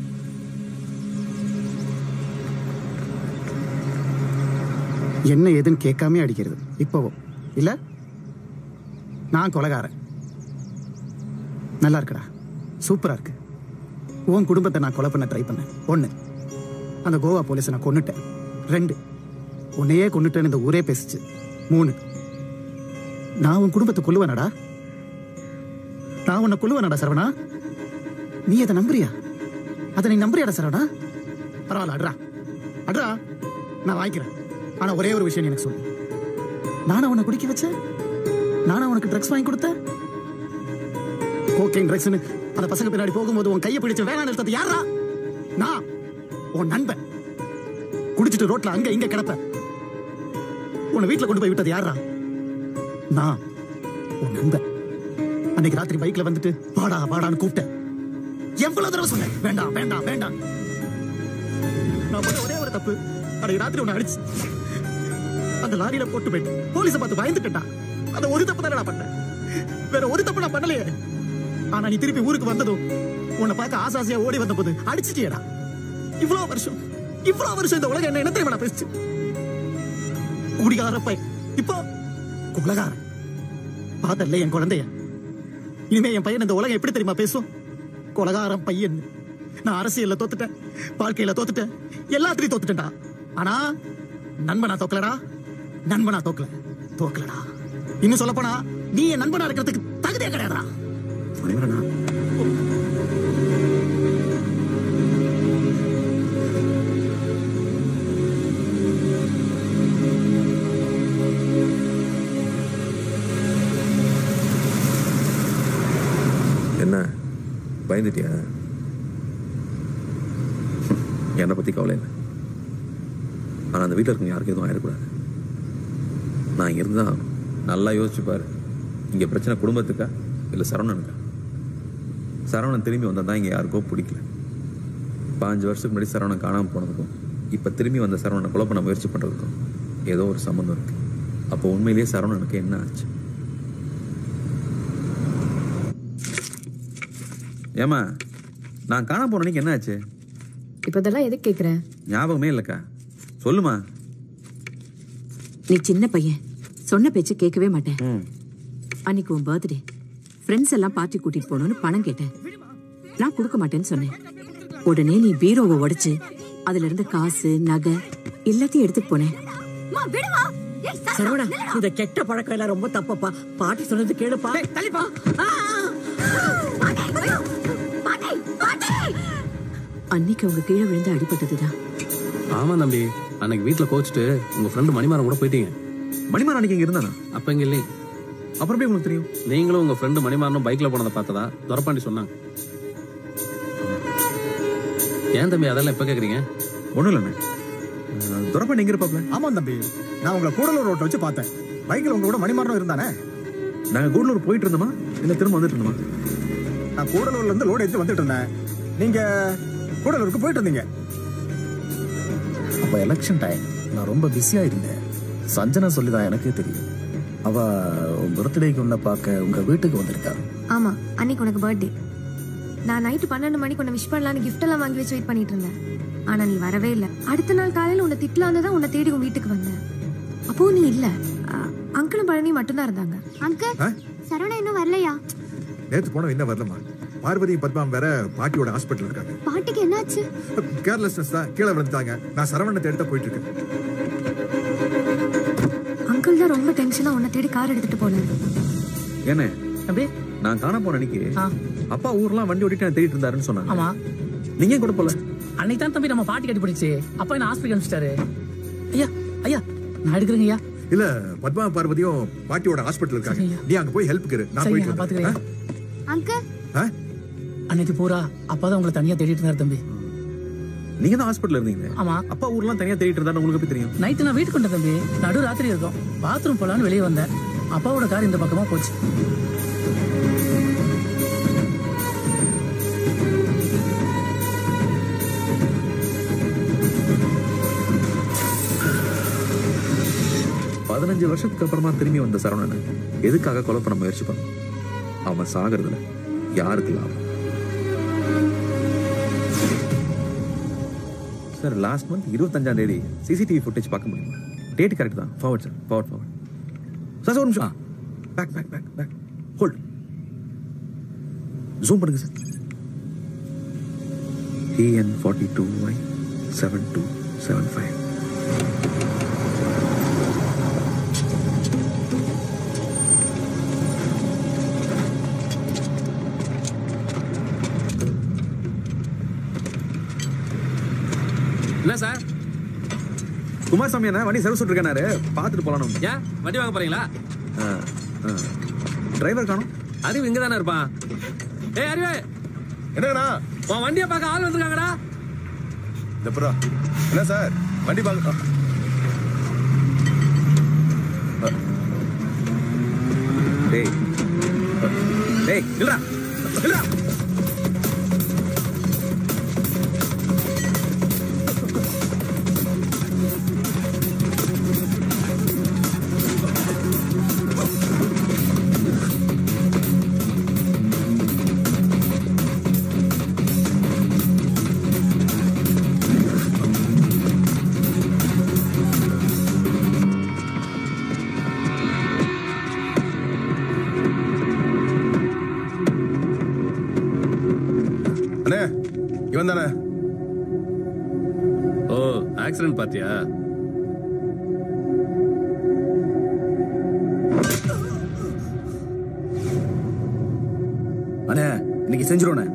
என்ன ஏதுன்னு கேட்காம அடிக்கிறது இப்போவும் இல்ல நான் கொலகாரன் நல்லா இருக்குடா சூப்பரா இருக்கு உன் குடும்பத்தை நான் கொலை பண்ண ட்ரை பண்ணேன் ஒண்ணு அந்த கோவா போலீஸை நான் கொன்னுட்டேன் ரெண்டு உன்னையே கொன்னுட்டேன்னு இந்த ஊரே பேசுச்சு மூணு நான் உன் குடும்பத்தை கொல்லுவேனடா நான் உன்னை கொல்லுவேனடா சரவணா நீ அதை நம்புறியா அதை நீ நம்புறியாடா சரவணா பரவாயில்ல அட்ரா அட்ரா நான் வாங்கிக்கிறேன் ஆனா ஒரே ஒரு விஷயம் நீ எனக்கு சொல்லு நானா உன்னை குடிக்க வச்சேன் நானா உனக்கு ட்ரக்ஸ் வாங்கி கொடுத்தேன் கோகேன் ட்ரக்ஸ்னு அந்த பசங்க பின்னாடி போகும்போது உன் கையை பிடிச்சு வேணாம் நிறுத்தது யாரா நான் உன் நண்பன் குடிச்சிட்டு ரோட்ல அங்க இங்க கிடப்ப உன்னை வீட்டுல கொண்டு போய் விட்டது யாரா நான் உன் நண்பன் அன்னைக்கு ராத்திரி பைக்ல வந்துட்டு வாடா வாடான்னு கூப்பிட்டேன் எவ்வளவு தடவை சொன்னேன் வேண்டாம் வேண்டாம் வேண்டாம் நான் பண்ண ஒரே ஒரு தப்பு அன்னைக்கு ராத்திரி உன்னை அடிச்சு அந்த லாரியில போட்டு போயிட்டு போலீஸை பார்த்து பயந்துட்டா அந்த ஒரு தப்பு தானே நான் பண்ணேன் வேற ஒரு தப்பு நான் பண்ணலையே ஆனா நீ திருப்பி ஊருக்கு வந்ததும் உன்னை பார்க்க ஆசை ஆசையா ஓடி வந்த போது அடிச்சிட்டியடா இவ்வளவு வருஷம் இவ்வளவு வருஷம் இந்த உலகம் என்ன என்ன தெரியுமா பேசுச்சு குடிகார பை இப்போ குலகாரன் பார்த்தல்ல என் குழந்தைய இனிமே என் பையன் இந்த உலகம் எப்படி தெரியுமா பேசும் கொலகாரம் பையன் நான் அரசியல்ல தோத்துட்டேன் வாழ்க்கையில தோத்துட்டேன் எல்லாத்துலயும் தோத்துட்டேன்டா ஆனா நண்பனா தோக்கலடா நண்பனா தோக்கல தோக்கலடா இன்னும் சொல்ல போனா நீ என் நண்பனா இருக்கிறதுக்கு தகுதியே கிடையாதுடா மணிமாறனா என்ன பயந்துட்டியா என்னை பற்றி கவலை இல்லை ஆனால் அந்த வீட்டில் இருக்கவங்க யாருக்கும் எதுவும் ஆயிடக்கூடாது நான் இங்கே இருந்தால் ஆகணும். நல்லா யோசிச்சு பாரு இங்கே பிரச்சனை குடும்பத்துக்கா இல்லை சரவணனுக்கா சரவணன் திரும்பி வந்தால் தான் இங்கே யாருக்கோ பிடிக்கல பாஞ்சு வருஷத்துக்கு முன்னாடி சரவணன் காணாமல் போனதுக்கும் இப்போ திரும்பி வந்த சரவணனை கொலை பண்ண முயற்சி பண்ணுறதுக்கும் ஏதோ ஒரு சம்மந்தம் இருக்கு அப்போ உண்மையிலேயே சரவணனுக்கு என்ன ஆச்சு ஏமா நான் காணாம போன அன்னைக்கு என்ன ஆச்சு இப்ப இதெல்லாம் எதுக்கு கேக்குற ஞாபகமே இல்லைக்கா சொல்லுமா நீ சின்ன பையன் சொன்ன பேச்சு கேட்கவே மாட்டேன் அன்னைக்கு உன் பர்த்டே ஃப்ரெண்ட்ஸ் எல்லாம் பார்ட்டி கூட்டிட்டு போகணும்னு பணம் கேட்டேன் நான் கொடுக்க மாட்டேன்னு சொன்னேன் உடனே நீ பீரோவை உடைச்சு அதுல இருந்த காசு நகை எல்லாத்தையும் எடுத்துட்டு போனேன் சரவணா இந்த கெட்ட பழக்கம் எல்லாம் ரொம்ப தப்பப்பா பாட்டி சொன்னது கேளுப்பா தள்ளிப்பா அன்னைக்கு அவங்க கீழே விழுந்து அடிபட்டதுதான் ஆமா தம்பி அன்னைக்கு வீட்ல கோச்சிட்டு உங்க ஃப்ரெண்டு மணிமாறன் கூட போயிட்டீங்க மணிமாறன் அன்னைக்கு இங்க இருந்தானா அப்ப இங்க இல்லைங்க அப்புறம் எப்படி உங்களுக்கு தெரியும் நீங்களும் உங்க ஃப்ரெண்டு மணிமாறனும் பைக்ல போனதை பார்த்ததா துரப்பாண்டி சொன்னாங்க ஏன் தம்பி அதெல்லாம் எப்ப கேக்குறீங்க ஒண்ணும் இல்லைண்ணே துரப்பாண்டி எங்க இருப்பாப்ல ஆமா தம்பி நான் உங்களை கூடலூர் ரோட்டை வச்சு பார்த்தேன் பைக்கில் உங்க கூட மணிமாறனும் இருந்தானே நாங்க கூடலூர் போயிட்டு இருந்தோமா இல்ல திரும்ப வந்துட்டு இருந்தோமா நான் கூடலூர்ல இருந்து லோடு எடுத்து வந்துட்டு இருந்தேன் நீங்க கூடலூருக்கு போயிட்டு இருந்தீங்க அப்போ எலெக்ஷன் டைம் நான் ரொம்ப பிஸியா இருந்தேன் சஞ்சனா சொல்லிதான் எனக்கே தெரியும் அவ பர்த்டேக்கு உன்னை பார்க்க உங்க வீட்டுக்கு வந்திருக்கா ஆமா அன்னைக்கு உனக்கு பர்த்டே நான் நைட்டு பன்னெண்டு மணிக்கு உன்னை விஷ் பண்ணலான்னு gift எல்லாம் வாங்கி வச்சு வெயிட் பண்ணிட்டு இருந்தேன் ஆனா நீ வரவே இல்ல அடுத்த நாள் காலையில உன்னை திட்டலான்னு தான் உன்னை தேடி உன் வீட்டுக்கு வந்தேன் அப்போ நீ இல்ல அ- அங்கிளும் பழனி மட்டும்தான் இருந்தாங்க அங்கிள் சரவணா இன்னும் வரலையா நேத்து போனோம் என்ன வரலமா பார்வதி பத்மாம் வேற பாட்டியோட ஹாஸ்பிட்டல் இருக்காங்க பாட்டிக்கு என்னாச்சு கேர்லெஸ்னஸ் தான் கீழே விழுந்துட்டாங்க நான் சரவணத்தை எடுத்து போயிட்டு இருக்கேன் அங்கிள் தான் ரொம்ப டென்ஷனா உன்னை தேடி கார் எடுத்துட்டு போனாரு என்ன அப்படியே நான் காண போன அன்னைக்கு அப்பா ஊர்லாம் வண்டி ஓட்டிட்டு நான் தேடிட்டு இருந்தாருன்னு சொன்னாங்க ஆமா நீங்க ஏன் கூட போல அன்னைக்கு தான் தம்பி நம்ம பாட்டி கட்டி பிடிச்சு அப்பா என்ன ஹாஸ்பிட்டல் அனுப்பிச்சிட்டாரு ஐயா ஐயா நான் எடுக்கிறேங்க ஐயா இல்ல பத்மா பார்வதியும் பாட்டியோட ஹாஸ்பிட்டல் இருக்காங்க நீ அங்க போய் ஹெல்ப் இரு நான் சரி, போயிட்டு நான் வந்துடுறேன். பாத்துக்கிறேன் அங்கிள் ஆ? அன்னைக்கு பூரா அப்பா தான் உங்களை தனியா தேடிட்டு இருந்தாரு தம்பி நீங்க தான் ஹாஸ்பிட்டல் இருந்தீங்க ஆமா அப்பா ஊர்லாம் தனியா தேடிட்டு இருந்தாரு உங்களுக்கு எப்படி தெரியும் நைட்டு நான் வீட்டுக்கு வந்தேன் தம்பி நடு ராத்திரி இருக்கும் பாத்ரூம் போலான்னு வெளியே வந்தேன் அப்பாவோட கார் இந்த பக்கமா போச்சு பதினஞ்சு வருஷத்துக்கு அப்புறமா திரும்பி வந்த சரவணன் எதுக்காக கொலை பண்ண முயற்சி பண்ண அவன் சாகிறதுல யாருக்கு லாபம் சார் லாஸ்ட் மந்த் இருபத்தஞ்சாம் தேதி சிசிடிவி ஃபுட்டேஜ் பார்க்க முடியுமா டேட் கரெக்ட் தான் forward sir forward forward sir sir ஒரு நிமிஷம் back back back back hold zoom பண்ணுங்க sir AN forty two Y seven two seven five என்ன சார் குமாரசாமி அண்ணா வண்டி சர்வீஸ் விட்டுருக்காரு பார்த்துட்டு போலாம் ஏன் வண்டி வாங்க போறீங்களா டிரைவர் காணும் அறிவு இங்க தானே இருப்பான் ஏய் அறிவு என்னங்கண்ணா உன் வண்டியை பார்க்க ஆள் வந்திருக்காங்கடா இந்த புறா என்ன சார் வண்டி பாங்க டேய் டேய் இல்லடா இல்லடா அண்ணே இவன் தானே ஓ ஆக்சிடென்ட் பாத்தியா அண்ணே இன்னைக்கு செஞ்சிருவோண்ணே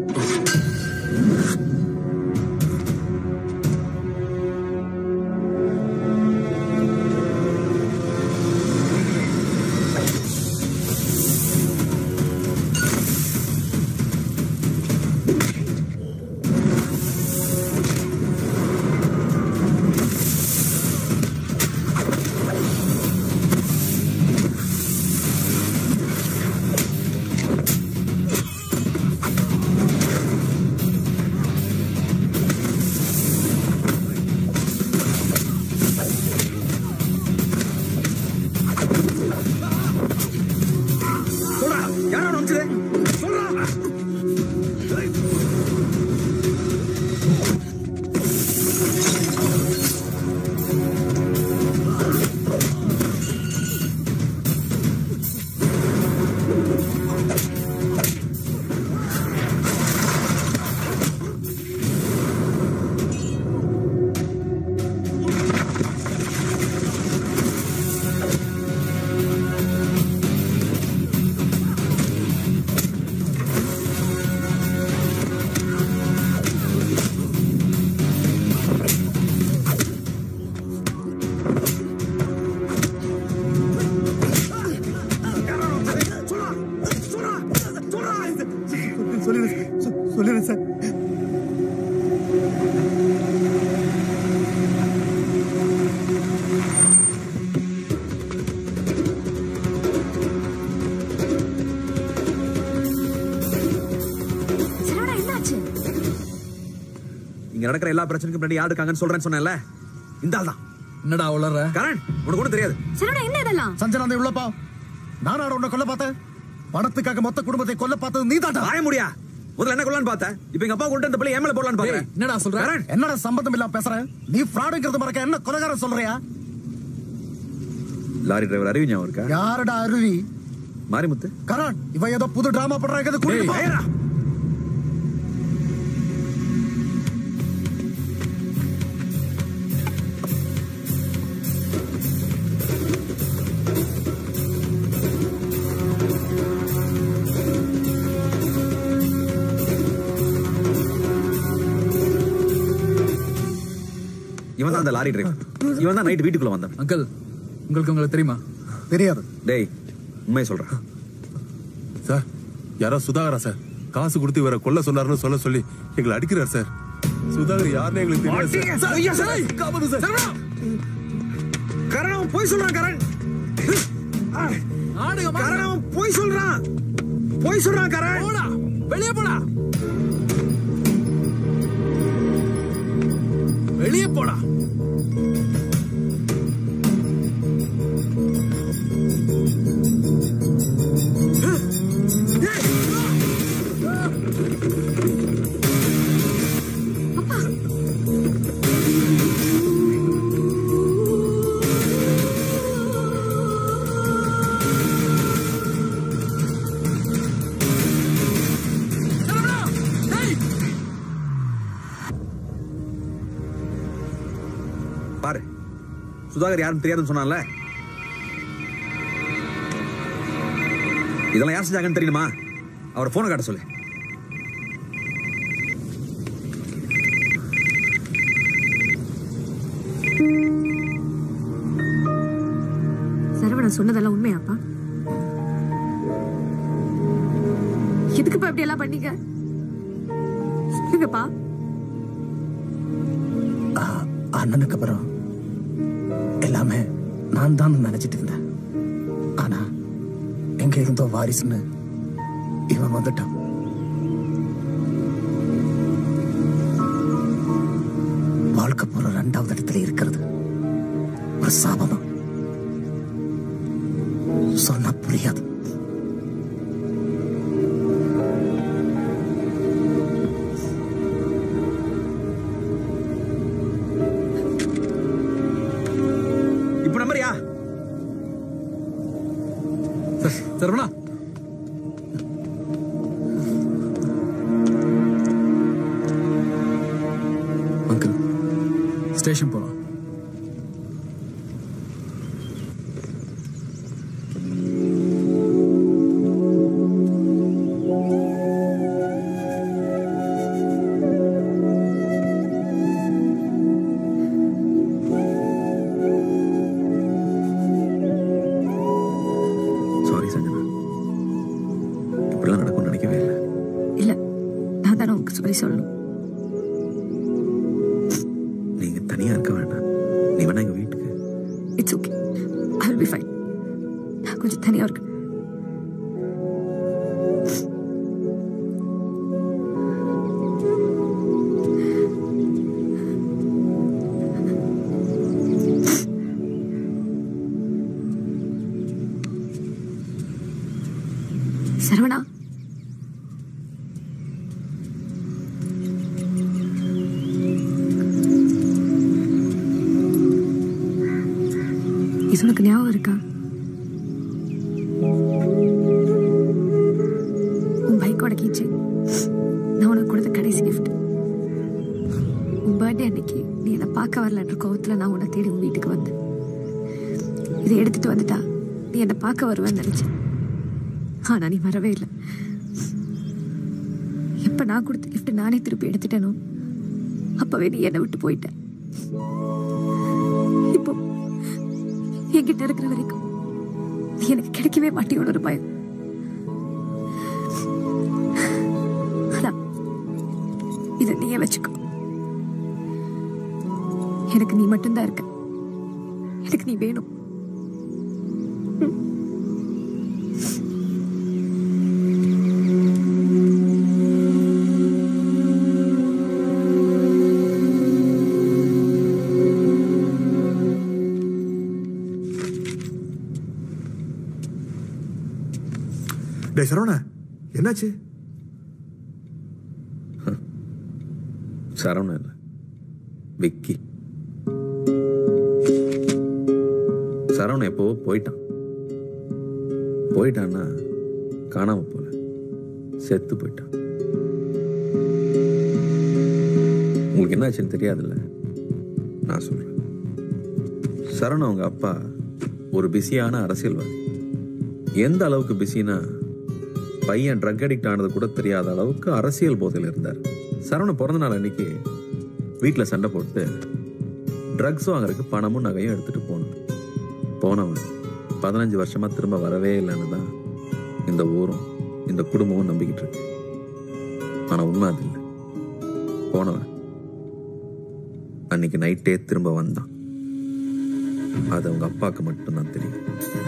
சொல்றா யாரோ அனுப்பிச்சது சொல்றா சொல்லிடுறேன் சொல்லிடுறேன் சார் சரவணா என்னாச்சு இங்க நடக்கிற எல்லா பிரச்சனைக்கும் முன்னாடி யார் இருக்காங்கன்னு சொல்றேன்னு சொன்னேன்ல இந்த ஆள் தான் என்னடா உளற கரண் உனக்கு ஒன்றும் தெரியாது சரவணா என்ன இதெல்லாம் சஞ்சனா உள்ளப்பா நானாட உன்னை கொல்ல பார்த்தேன் பணத்துக்காக மொத்த குடும்பத்தை கொல்ல பார்த்தது நீ தாண்டா ஆய முடியா முதல்ல என்ன கொள்ளலான்னு பார்த்தேன் இப்போ எங்க அப்பா கொண்டு அந்த பிள்ளை ஏன் மேல போடலான்னு பாக்குறேன் என்னடா சொல்ற என்னடா சம்பந்தம் இல்லாம பேசுற நீ ஃப்ராடுங்கிறது மறக்க என்ன கொலகாரம் சொல்றியா லாரி டிரைவர் அறிவு ஞாபகம் இருக்கா யாருடா அருவி மாரிமுத்து கரண் இவன் ஏதோ புது டிராமா பண்றாங்க கூட்டிட்டு போ. இவன் தான் அந்த லாரி டிரைவர் இவன் தான் நைட் வீட்டுக்குள்ள வந்தான் அங்கிள் உங்களுக்கு உங்களுக்கு தெரியுமா தெரியாது டேய் உண்மையை சொல்றேன் சார் யாரோ சுதாகரா சார் காசு கொடுத்து இவரை கொல்ல சொன்னாருன்னு சொல்ல சொல்லி எங்களை அடிக்கிறார் சார் சுதாகர் யாருன்னு எங்களுக்கு தெரியாது சார். ஐயா, சார். கரணம் போய் சொல்றான் கரண் கரண் அவன் போய் சொல்றான் போய் சொல்றான் கரண் போடா வெளியே போடா வெளியே போடா பாரு சுதாகர் யாருன்னு தெரியாதுன்னு சொன்னான்ல இதெல்லாம் யார் செஞ்சாங்கன்னு தெரியுமா அவர் போனை காட்ட சொல்லு சரவணன் சொன்னதெல்லாம் உண்மையாப்பா எதுக்குப்பா இப்படி எல்லாம் பண்ணீங்க சொல்லுங்கப்பா அண்ணனுக்கு அப்புறம் எல்லாமே நான் தான் நினைச்சிட்டு இருந்தேன் ஆனா எங்க இருந்தோ வாரிசுன்னு இவன் வந்துட்டான் வாழ்க்கை போற ரெண்டாவது இடத்துல இருக்கிறது ஒரு சாபமா சொன்னா புரியாது இப்ப நம்பரியா சரவணா அங்கிள் ஸ்டேஷன் போலாம் சாரி சஞ்சனா இப்படிலாம் நடக்கும்னு நினைக்கவே இல்லை இல்ல நான் தானே உங்களுக்கு சாரி சொல்லணும் நீங்க தனியா இருக்க வேண்டாம் நீ வேணா எங்க வீட்டுக்கு it's okay I will be fine நான் கொஞ்சம் தனியா இருக்கேன் சரவணா இது உனக்கு ஞாபகம் இருக்கா உன் பைக்கோட கீச்சு நான் உனக்கு கொடுத்த கடைசி கிஃப்ட் உன் பர்த்டே அன்னைக்கு நீ என்னை பார்க்க வரலன்ற கோவத்துல நான் உன்னை தேடி உன் வீட்டுக்கு வந்தேன் இதை எடுத்துட்டு வந்துட்டா நீ என்னை பார்க்க வருவேன்னு நினைச்சேன் ஆனா நீ வரவே இல்லை எப்ப நான் கொடுத்த கிஃப்ட் நானே திருப்பி எடுத்துட்டேனோ அப்பவே நீ என்னை விட்டு போயிட்ட இப்போ என்கிட்ட இருக்கிற வரைக்கும் நீ எனக்கு கிடைக்கவே மாட்டியோட ஒரு பயம் அதான் இதை நீயே வச்சுக்கோ எனக்கு நீ மட்டும்தான் இருக்க எனக்கு நீ வேணும் டேய் சரவணா என்னாச்சு சரவணன் இல்ல விக்கி சரவணன் எப்போ போயிட்டான் போயிட்டான்னா காணாம போல செத்து போயிட்டான் உங்களுக்கு என்ன ஆச்சுன்னு தெரியாதுல்ல நான் சொல்றேன் சரவணன் அவங்க அப்பா ஒரு பிஸியான அரசியல்வாதி எந்த அளவுக்கு பிஸினா பையன் ட்ரக் அடிக்ட் ஆனது கூட தெரியாத அளவுக்கு அரசியல் போதையில் இருந்தார் சரவணன் பிறந்த நாள் அன்னைக்கு வீட்டில் சண்டை போட்டு ட்ரக்ஸ் வாங்குறதுக்கு பணமும் நகையும் எடுத்துட்டு போனான் போனவன் பதினஞ்சு வருஷமா திரும்ப வரவே இல்லைன்னு தான் இந்த ஊரும் இந்த குடும்பமும் நம்பிக்கிட்டு இருக்கு ஆனா உண்மை அது இல்லை போனவன் அன்னைக்கு நைட்டே திரும்ப வந்தான் அது அவங்க அப்பாவுக்கு மட்டும்தான் தெரியும்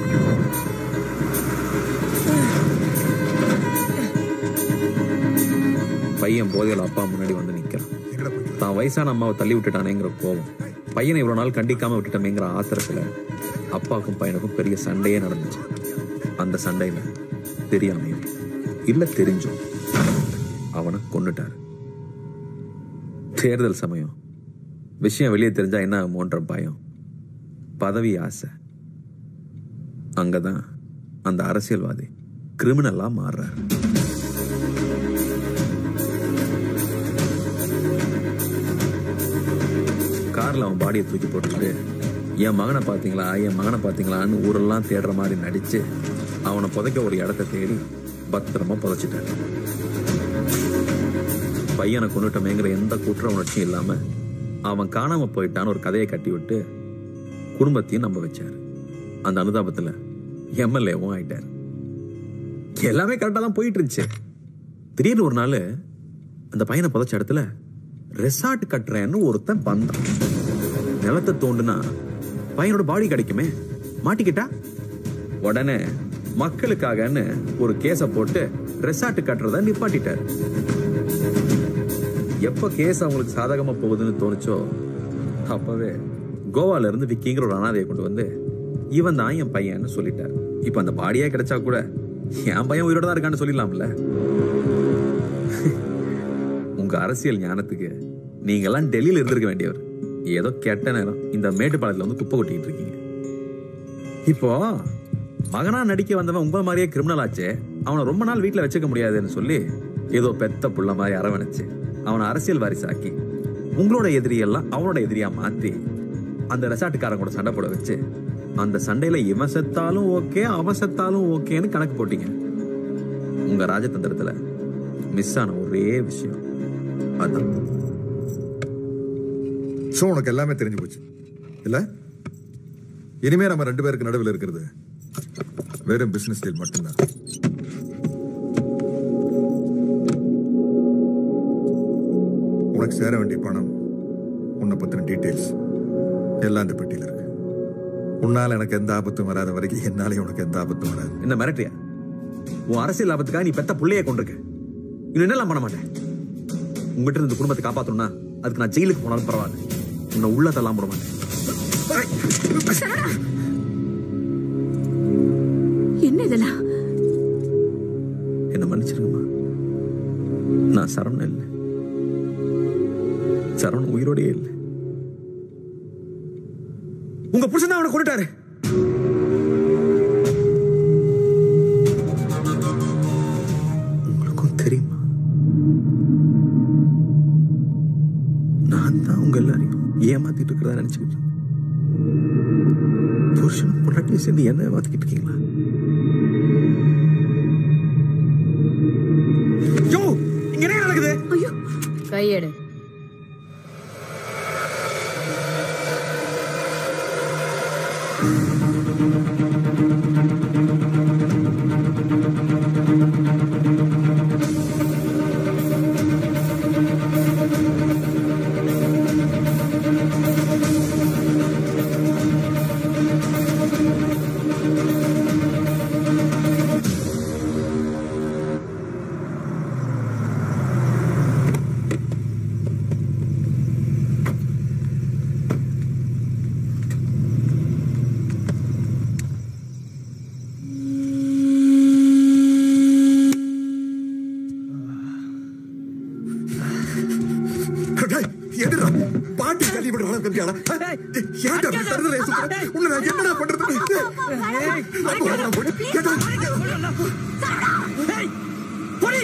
பையன் போதையில அப்பா முன்னாடி வந்து நிக்கிறான் தான் வயசான அம்மாவை தள்ளி விட்டுட்டானேங்கிற கோபம் பையனை இவ்வளவு நாள் கண்டிக்காம விட்டுட்டோமேங்கிற ஆத்திரத்துல அப்பாவுக்கும் பையனுக்கும் பெரிய சண்டையே நடந்துச்சு அந்த சண்டையில தெரியாமையும் இல்ல தெரிஞ்சும் அவனை கொன்னுட்டாரு தேர்தல் சமயம் விஷயம் வெளியே தெரிஞ்சா என்ன ஆகுமோன்ற பயம் பதவி ஆசை அங்கதான் அந்த அரசியல்வாதி கிரிமினலா மாறுறாரு கார்ல அவன் பாடியை தூக்கி போட்டுட்டு என் மகனை பாத்தீங்களா என் மகனை பாத்தீங்களான்னு ஊரெல்லாம் தேடுற மாதிரி நடிச்சு அவனை புதைக்க ஒரு இடத்த தேடி பத்திரமா புதைச்சிட்டாரு பையனை கொண்டுட்டமேங்கிற எந்த குற்ற உணர்ச்சியும் இல்லாம அவன் காணாம போயிட்டான்னு ஒரு கதையை கட்டி விட்டு குடும்பத்தையும் நம்ப வச்சாரு அந்த அனுதாபத்துல எம்எல்ஏவும் ஆயிட்டார் எல்லாமே கரெக்டா தான் போயிட்டு இருந்துச்சு திடீர்னு ஒரு நாள் அந்த பையனை புதைச்ச இடத்துல ரெசார்ட் கட்டுறேன்னு ஒருத்தன் வந்தான் நிலத்தை தோண்டுனா பையனோட பாடி கிடைக்குமே மாட்டிக்கிட்டா உடனே மக்களுக்காகன்னு ஒரு கேஸ போட்டு ரெசார்ட் கட்டுறத நிப்பாட்டிட்டாரு எப்ப கேஸ் அவங்களுக்கு சாதகமா போகுதுன்னு தோணுச்சோ அப்பவே கோவால இருந்து விக்கிங்கிற ஒரு அனாதையை கொண்டு வந்து இவன் தான் என் பையன்னு சொல்லிட்டார் இப்ப அந்த பாடியே கிடைச்சா கூட என் பையன் உயிரோட தான் இருக்கான்னு சொல்லிடலாம்ல உங்க அரசியல் ஞானத்துக்கு நீங்க எல்லாம் டெல்லியில இருந்திருக்க வேண்டியவர் ஏதோ கெட்ட நேரம் இந்த மேட்டுப்பாளையத்துல வந்து குப்பை கொட்டிட்டு இருக்கீங்க இப்போ மகனா நடிக்க வந்தவன் உங்களை மாதிரியே கிரிமினல் ஆச்சே அவனை ரொம்ப நாள் வீட்டுல வச்சுக்க முடியாதுன்னு சொல்லி ஏதோ பெத்த புள்ள மாதிரி அரவணைச்சு அவனை அரசியல் வாரிசாக்கி உங்களோட எதிரியெல்லாம் அவனோட எதிரியா மாத்தி அந்த ரெசார்ட்டுக்காரன் கூட சண்டை போட வச்சு அந்த சண்டையில இவன் செத்தாலும் ஓகே அவன் செத்தாலும் ஓகேன்னு கணக்கு போட்டீங்க உங்க ராஜதந்திரத்துல மிஸ் ஆன ஒரே விஷயம் அதான் ஸோ உனக்கு எல்லாமே தெரிஞ்சு போச்சு இல்ல இனிமே நம்ம ரெண்டு பேருக்கு நடுவில் இருக்கிறது வெறும் பிசினஸ் டீல் மட்டும்தான் உனக்கு சேர வேண்டிய பணம் உன்னை பத்தின டீட்டெயில்ஸ் எல்லாம் இந்த பெட்டியில் இருக்கு உன்னால எனக்கு எந்த ஆபத்தும் வராத வரைக்கும் என்னாலே உனக்கு எந்த ஆபத்தும் வராது என்ன மிரட்டியா உன் அரசியல் லாபத்துக்காக நீ பெத்த புள்ளைய கொண்டிருக்க இன்னும் என்னெல்லாம் பண்ண மாட்டேன் உங்ககிட்ட இருந்து இந்த குடும்பத்தை காப்பாத்தணும்னா அதுக்கு நான் ஜெயிலுக்கு போனாலும் பரவாயில்ல உன்னை உள்ள தள்ளாம போட மாட்டேன் என்ன இதெல்லாம் என்ன மன்னிச்சிருங்கம்மா நான் சரவணன் இல்லை சரவணன் உயிரோடயே இல்லை உங்க புருஷன் தான் அவனை கொண்டுட்டாரு உங்களுக்கும் தெரியுமா நான் தான் உங்க எல்லாரையும் ஏமாத்திட்டு இருக்கிறதா நினைச்சுக்கிட்டு இருந்தேன். புருஷனும் பொண்டாட்டியும் சேர்ந்து என்ன ஏமாத்திக்கிட்டு இருக்கீங்களா யோ இங்க என்ன நடக்குது ஐயோ கையெடு இருக்கியாடா ஏன்டா அப்படி தருதலை சுத்துற? உன்னை நான் என்னடா பண்றது ஏய், அப்போ நான் போட்டு- ஏன்டா? போடி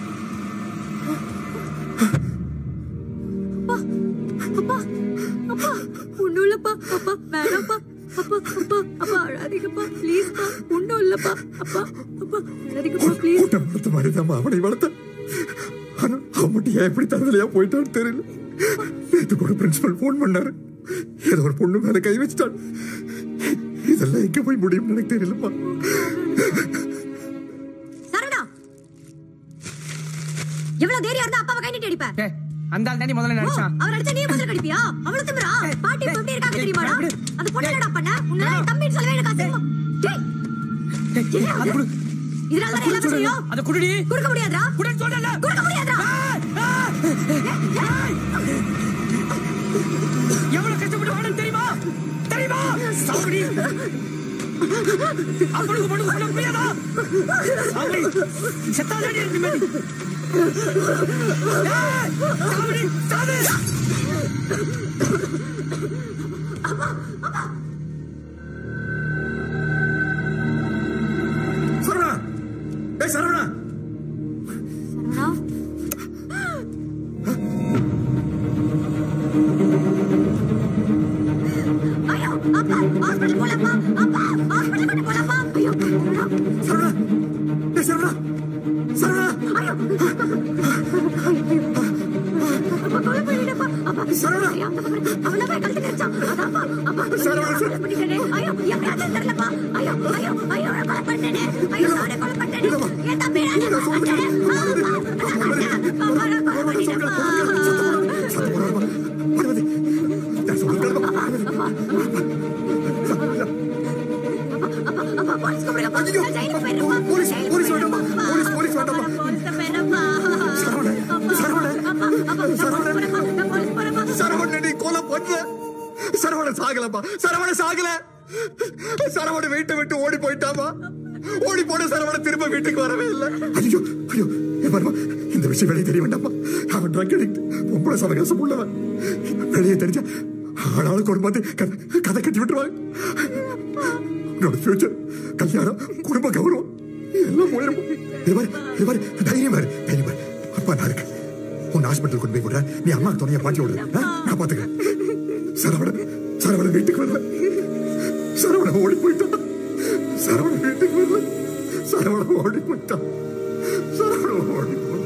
அப்பா அப்பா ஒண்ணும் இல்லப்பா அப்பா வேணாப்பா அப்பா அப்பா அப்பா அழாதீங்கப்பா ப்ளீஸ்ப்பா ஒண்ணும் இல்லப்பா அப்பா அப்பா அழாதீங்கப்பா ப்ளீஸ் கூட்டம் வளர்த்த மாதிரி தான் அவனை வளர்த்த ஆனா அவன் மட்டும் ஏன் இப்படி தருதலையா போயிட்டான்னு தெரியல நேத்து கூட பிரின்சிபல் போன் பண்ணாரு ஏதோ ஒரு பொண்ணு மேல கை வச்சுட்டான் இதெல்லாம் எங்க போய் முடியும்னு எனக்கு தெரியலப்பா சரவணா எவ்வளவு தைரியம் இருந்தா அப்பாவை கை நீட்டி அடிப்ப அந்த ஆள் தாண்டி முதல்ல நடிச்சான் அவர் அடிச்சா நீ முதல்ல கடிப்பியா அவ்வளவு திமிரா பாட்டி இப்ப எப்படி இருக்காங்க தெரியுமாடா அந்த பொண்ணு என்னடா பண்ண உன்னால என் தம்பின்னு சொல்லவே எனக்கு அசிங்கமா டேய் என்னடா அது? இதனால தான் எல்லாமே செய்யும் அத குடுடி கொடுக்க முடியாதுடா குடுன்னு சொல்றல கொடுக்க முடியாதுடா எவ்வளவு கஷ்டப்பட்டு வாடன்னு தெரியுமா தெரியுமா சாவடி அவனுக்கு பொண்ணுக்கு சொல்ல முடியாதா சாவடி செத்தாதடி நிம்மதி ஏய், சாவடி சாவு சரவணா ஏய் சரவணா ஐயோ அப்பா ஹாஸ்பிடல் போலப்பா அப்பா ஹாஸ்பிடல் கொண்டு போலப்பா ஐயோ சரவணா ஏய் சரவணா சரவணா ஐயோ அப்பா கொலை பண்ணிடப்பா அப்பா சரவணா அவன போய் கழுத்து கடிச்சான் அதாப்பா அப்பா சரவணா, கொலை பண்ணிட்டேனே ஐயோ எப்படியாச்சும் தெரியலப்பா ஐயோ ஐயோ ஐயோ நான் கொலை பண்ணிட்டேனே ஐயோ நானே கொலை பண்ணிட்டேனே என் தம்பி நான் கொலை பண்ணிட்டேனே அப்பா நான் கொலை பண்ணிட்டேன்ப்பா அப்பா போலீஸ் கூப்பிடுங்கப்பா நான் ஜெயிலுக்கு போயிடுறேன்ப்பா போலீஸ் போலீஸ் வேண்டாமா போலீஸ் போலீஸ் வேண்டாமா போலீஸ் போயிடுறேன்ப்பா சரவண நீ கொலை பண்ணல சரவண சாகலப்பா சரவண சாகல சரவண வீட்டை விட்டு ஓடி போயிட்டாமா ஓடி போன சரவண திரும்ப வீட்டுக்கு வரவே இல்லை ஐயோ ஐயோ ஏ பாருமா இந்த விஷயம் வெளியே தெரிய வேண்டாமா அவன் ட்ரக் அடிக்ட் பொம்பளை சவகாசம் உள்ளவன் வெளியே தெரிஞ்ச ஆளாளுக்கு ஒரு மாதிரி கதை கதை கட்டி விட்டுருவாங்க உன்னோட ஃபியூச்சர் கல்யாணம் குடும்ப கௌரவம் எல்லாம் போயிடும் இது மாதிரி இது மாதிரி தைரியம் பாரு தைரியம் பாரு அப்பா நான் இருக்கேன் உன் ஹாஸ்பிட்டல் கொண்டு போய் விடுற நீ அம்மா துணையா பாட்டி விடுற நான் பாத்துக்கிறேன் சரவணன் சரவணன் வீட்டுக்கு வரல சரவணன் ஓடி போயிட்டான் சரவணன் வீட்டுக்கு வரல சரவணன் ஓடி போயிட்டான் சரவணன் ஓடி போயிட்டான்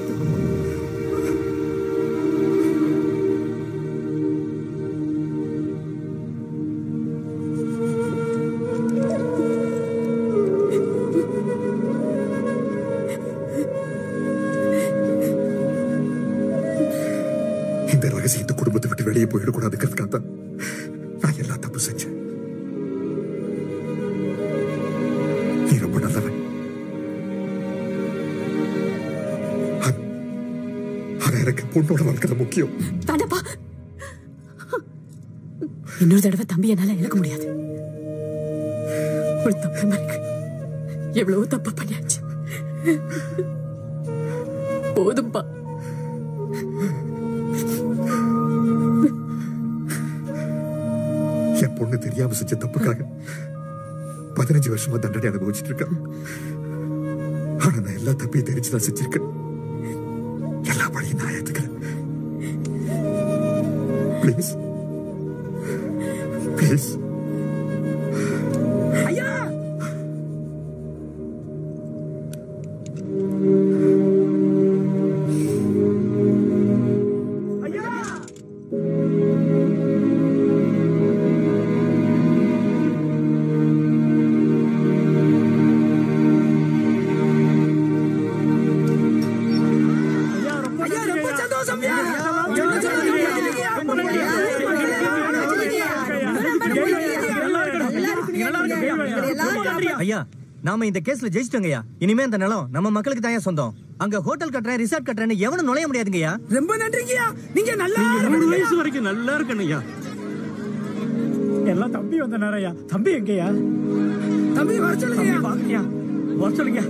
இந்த ரகசியம் இந்த குடும்பத்தை விட்டு வெளியே போயிடக்கூடாதுங்கிறதுக்காக தான் நான் எல்லா தப்பு செஞ்சேன் நீ ரொம்ப நல்லவன் ஆனா- ஆனா எனக்கு பொண்ணோட வாழ்க்கை முக்கியம் வேண்டாப்பா இன்னொரு தடவை தம்பி என்னால இழக்க முடியாது ஒரு தப்பு மறைக்கு எவ்வளவு தப்பு பண்ணியாச்சு போதும்பா என் பொண்ணு தெரியாம செஞ்ச தப்புக்காக பதினஞ்சு வருஷமா தண்டனை அனுபவிச்சுட்டு இருக்கேன் ஆனா நான் எல்லா தப்பையும் தெரிஞ்சு தான் செஞ்சிருக்கேன் எல்லா பழியும் நான் ஏத்துக்கிறேன் ப்ளீஸ் ப்ளீஸ் ஐயா ஐயா ரொம்ப சந்தோஷம் ஐயா ஐயா நாம இந்த கேஸ்ல ஜெயிச்சிட்டோங்கய்யா இனிமே அந்த நிலம் நம்ம மக்களுக்கு தான் சொந்தம் அங்க ஹோட்டல் கட்டுறேன் ரிசார்ட் கட்டுறேன்னு எவனும் நுழைய முடியாதுங்கய்யா ரொம்ப நன்றிங்கய்யா நீங்க நல்லா நூறு வயசு வரைக்கும் நல்லா இருக்கணும்யா எல்லாம் தம்பி வந்த நேரையா தம்பி எங்கயா தம்பி வர சொல்லுங்கய்யா வாங்கய்யா வர சொல்லுங்க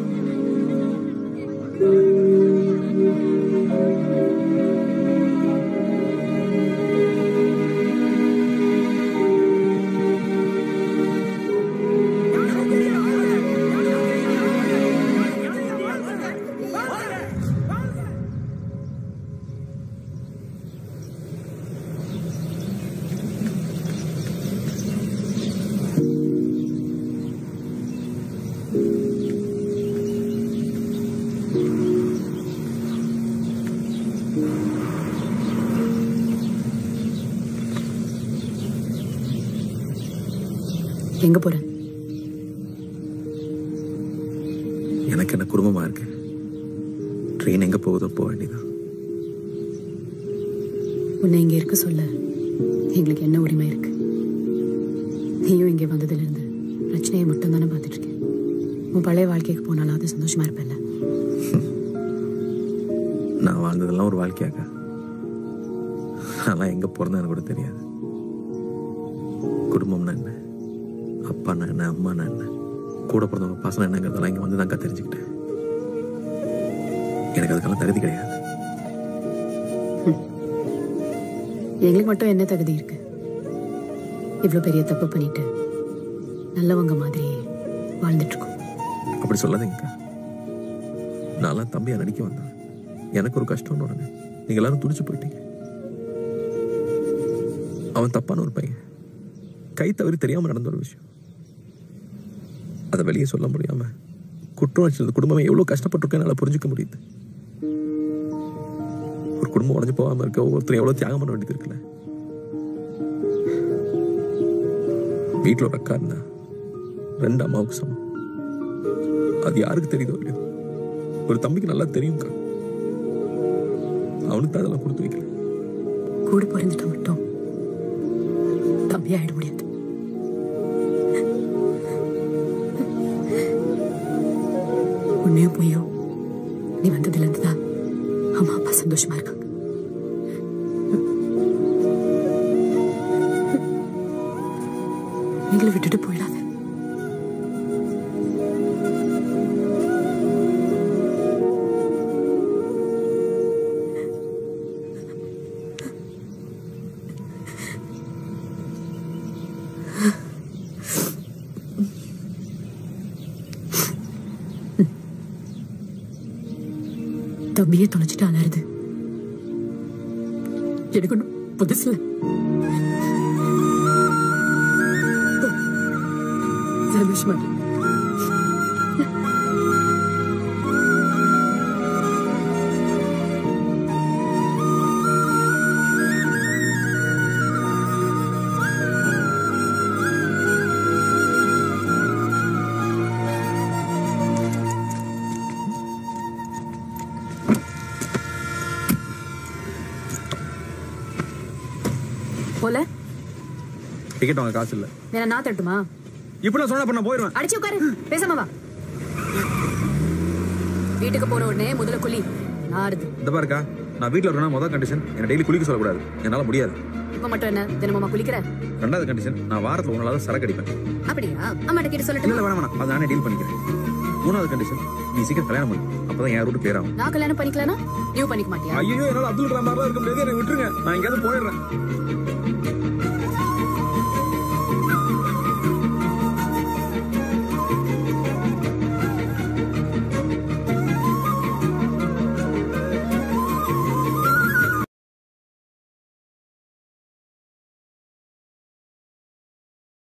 எங்க போற எனக்கு என்ன குடும்பமா இருக்கு ட்ரெயின் எங்க போகுதோ போக வேண்டியதான் உன்னை இங்க இருக்க சொல்ல எங்களுக்கு என்ன உரிமை இருக்கு நீயும் இங்கே வந்ததுல இருந்து பிரச்சனையை மட்டும் தானே பார்த்துட்டு இருக்கேன் உன் பழைய வாழ்க்கைக்கு போனாலும் அது சந்தோஷமா இருப்பேன்ல நான் வாழ்ந்ததெல்லாம் ஒரு வாழ்க்கையாக்கா அதெல்லாம் எங்க பிறந்தேன்னு கூட தெரியாது குடும்பம்னா என்ன அப்பான்னா என்ன அம்மானா என்ன கூட பிறந்தவங்க பாசனம் என்னங்கிறதெல்லாம் இங்க வந்து தான்க்கா தெரிஞ்சுக்கிட்டேன் எனக்கு அதுக்கெல்லாம் தகுதி கிடையாது எங்களுக்கு மட்டும் என்ன தகுதி இருக்கு இவ்வளவு பெரிய தப்பு பண்ணிட்டு நல்லவங்க மாதிரி வாழ்ந்துட்டு இருக்கோம் அப்படி சொல்லாதீங்கக்கா நான்லாம் தம்பியா நடிக்க வந்தேன் எனக்கு ஒரு கஷ்டம்னு உடனே நீங்க எல்லாரும் துடிச்சு போயிட்டீங்க அவன் தப்பான ஒரு பையன் கை தவறி தெரியாம நடந்த ஒரு விஷயம் அதை வெளியே சொல்ல முடியாம குற்றம் வச்சிருந்த குடும்பமே எவ்வளவு கஷ்டப்பட்டிருக்கேன் என்னால புரிஞ்சுக்க முடியுது ஒரு குடும்பம் உடஞ்சு போகாம இருக்க ஒவ்வொருத்தரும் எவ்வளவு தியாகம் பண்ண வேண்டியது இருக்குல்ல வீட்டுல ஒரு அக்கா இருந்தா ரெண்டு அம்மாவுக்கு சமம் அது யாருக்கு தெரியுதோ இல்லையோ ஒரு தம்பிக்கு நல்லா தெரியும்க்கா அவனுக்கு தான் அதெல்லாம் கொடுத்து வைக்கல கூட பிறந்துட்டா மட்டும் தம்பி ஆயிட முடியாது உண்மையோ பொய்யோ நீ வந்ததுல இருந்து தான் அம்மா அப்பா சந்தோஷமா இருக்காங்க எங்களை விட்டுட்டு போயிடாத தம்பியே தொலைச்சிட்டு அலருது எனக்கு ஒன்றும் புதுசுல சந்தோஷமா இரு. போல டிக்கெட் வாங்க காசு இல்ல வேணா நான் தட்டுமா இப்படி சொன்னா பண்ண போயிருவேன் அடிச்சு உட்காரு பேசாம வா வீட்டுக்கு போன உடனே முதல்ல குழி நாருது இந்த பாருக்கா நான் வீட்ல இருக்கணும் முதல் கண்டிஷன் என்ன டெய்லி குளிக்க சொல்லக்கூடாது என்னால முடியாது இப்ப மட்டும் என்ன தினமுமா குளிக்கிற ரெண்டாவது கண்டிஷன் நான் வாரத்துல ஒரு நாளாவது சரக்கு அடிப்பேன் அப்படியா அம்மாட்ட கிட்ட இல்ல சொல்லட்டுமா இல்ல வேணாம் வேணாம் அதை நானே டீல் பண்ணிக்கிறேன் மூணாவது கண்டிஷன் நீ சீக்கிரம் கல்யாணம் பண்ணு அப்பதான் என் ரூட் பேர் ஆகும் நான் கல்யாணம் பண்ணிக்கலனா நீ பண்ணிக்க மாட்டியா ஐயோ என்னால அப்துல் கலாம் மாதிரிலாம் இருக்க முடியாது என்னை விட்டுருங்க நான் எங்கேயாவது போயிடுறேன்